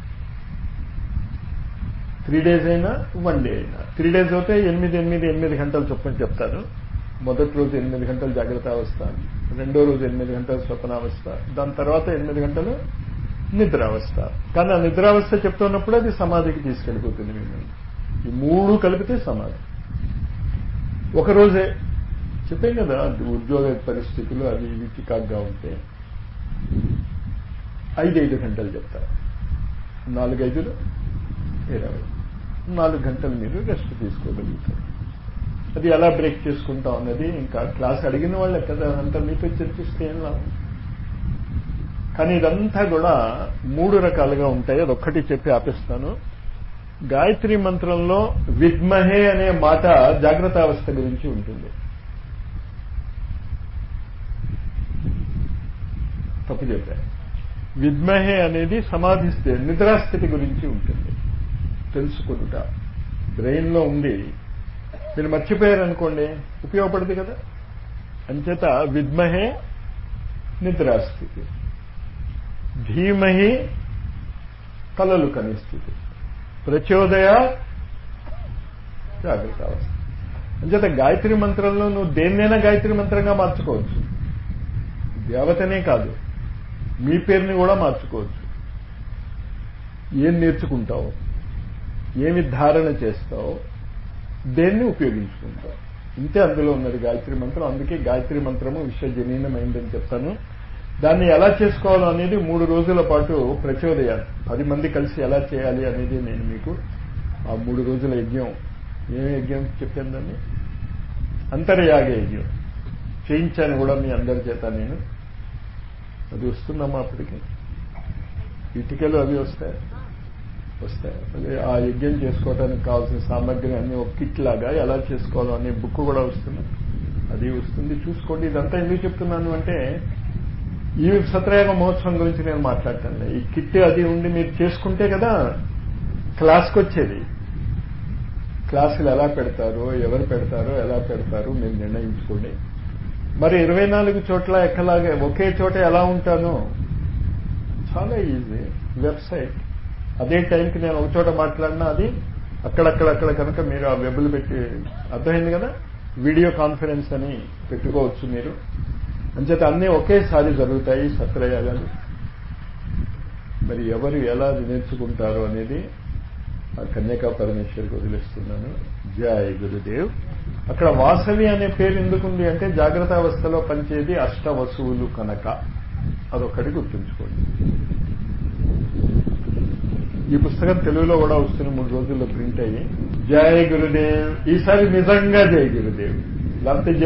త్రీ డేస్ అయినా వన్ డే అయినా త్రీ డేస్ అయితే ఎనిమిది ఎనిమిది ఎనిమిది గంటలు చొప్పున చెప్తాను మొదటి రోజు ఎనిమిది గంటలు జాగ్రత్త అవస్థ రెండో రోజు ఎనిమిది గంటలు స్వప్నావస్థ దాని తర్వాత ఎనిమిది గంటలు నిద్రావస్థ కానీ ఆ నిద్రావస్థ చెప్తున్నప్పుడు అది సమాధికి తీసుకెళ్ళిపోతుంది మిమ్మల్ని ఈ మూడు కలిపితే సమాధి ఒకరోజే చెప్పాం కదా ఉద్యోగ పరిస్థితులు అవి ఇవి చికాగ్గా ఉంటే ఐదైదు గంటలు చెప్తారు నాలుగైదులు ఇరవై నాలుగు గంటలు మీరు రెస్ట్ తీసుకోగలుగుతారు అది ఎలా బ్రేక్ చేసుకుంటాం అన్నది ఇంకా క్లాస్ అడిగిన వాళ్ళే కదా అంతా మీతో చర్చిస్తే ఏం లాభం కానీ ఇదంతా కూడా మూడు రకాలుగా ఉంటాయి అదొక్కటి చెప్పి ఆపిస్తాను గాయత్రి మంత్రంలో విద్మహే అనే మాట జాగ్రత్త అవస్థ గురించి ఉంటుంది తప్పు చెప్పా విద్మహే అనేది సమాధిస్తే నిద్రాస్థితి గురించి ఉంటుంది తెలుసుకుంట బ్రెయిన్లో ఉంది మీరు మర్చిపోయారనుకోండి ఉపయోగపడుతుంది కదా అంచేత విద్మహే నిద్రాస్థితి ధీమహి కలలు కని స్థితి ప్రచోదయ జాగ్రత్త అవస్థ అంచేత గాయత్రి మంత్రంలో నువ్వు దేన్నైనా గాయత్రి మంత్రంగా మార్చుకోవచ్చు దేవతనే కాదు మీ పేరుని కూడా మార్చుకోవచ్చు ఏం నేర్చుకుంటావు ఏమి ధారణ చేస్తావు దేన్ని ఉపయోగించుకుంటావు ఇంతే అందులో ఉన్నది గాయత్రి మంత్రం అందుకే గాయత్రి మంత్రము విశ్వజనీనమైందని చెప్తాను దాన్ని ఎలా చేసుకోవాలో అనేది మూడు రోజుల పాటు ప్రచోదయాలు పది మంది కలిసి ఎలా చేయాలి అనేది నేను మీకు ఆ మూడు రోజుల యజ్ఞం ఏం యజ్ఞం చెప్పాను దాన్ని అంతర్యాగ యజ్ఞం చేయించాను కూడా మీ అందరి చేత నేను అది వస్తుందమ్మా అప్పటికి ఇటుకలు అవి వస్తాయి వస్తాయి అదే ఆ యజ్ఞం చేసుకోవడానికి కావాల్సిన సామగ్రి అన్ని ఒక కిట్ లాగా ఎలా చేసుకోవాలో అనే బుక్ కూడా వస్తుంది అది వస్తుంది చూసుకోండి ఇదంతా ఎందుకు చెప్తున్నాను అంటే ఈ సత్రయాగ మహోత్సవం గురించి నేను మాట్లాడతాను ఈ కిట్ అది ఉండి మీరు చేసుకుంటే కదా క్లాస్కి వచ్చేది క్లాసులు ఎలా పెడతారో ఎవరు పెడతారో ఎలా పెడతారో మీరు నిర్ణయించుకోండి మరి ఇరవై నాలుగు చోట్ల ఎక్కలాగే ఒకే చోట ఎలా ఉంటానో చాలా ఈజీ వెబ్సైట్ అదే టైంకి నేను ఒక చోట మాట్లాడినా అది అక్కడక్కడక్కడ కనుక మీరు ఆ వెబ్లు పెట్టి అర్థమైంది కదా వీడియో కాన్ఫరెన్స్ అని పెట్టుకోవచ్చు మీరు అంచేత అన్నీ ఒకేసారి జరుగుతాయి సత్రయాగాలు మరి ఎవరు ఎలా నేర్చుకుంటారో అనేది ఆ కన్యకా పరమేశ్వరికి వదిలేస్తున్నాను జయ గురుదేవ్ అక్కడ వాసవి అనే పేరు ఎందుకుంది అంటే జాగ్రత్త అవస్థలో పనిచేది అష్ట వసువులు కనుక అదొక్కటి గుర్తుంచుకోండి ఈ పుస్తకం తెలుగులో కూడా వస్తున్న మూడు రోజుల్లో ప్రింట్ అయ్యి జయ గురుదేవ్ ఈసారి నిజంగా జయ గురుదేవ్ లేకపోతే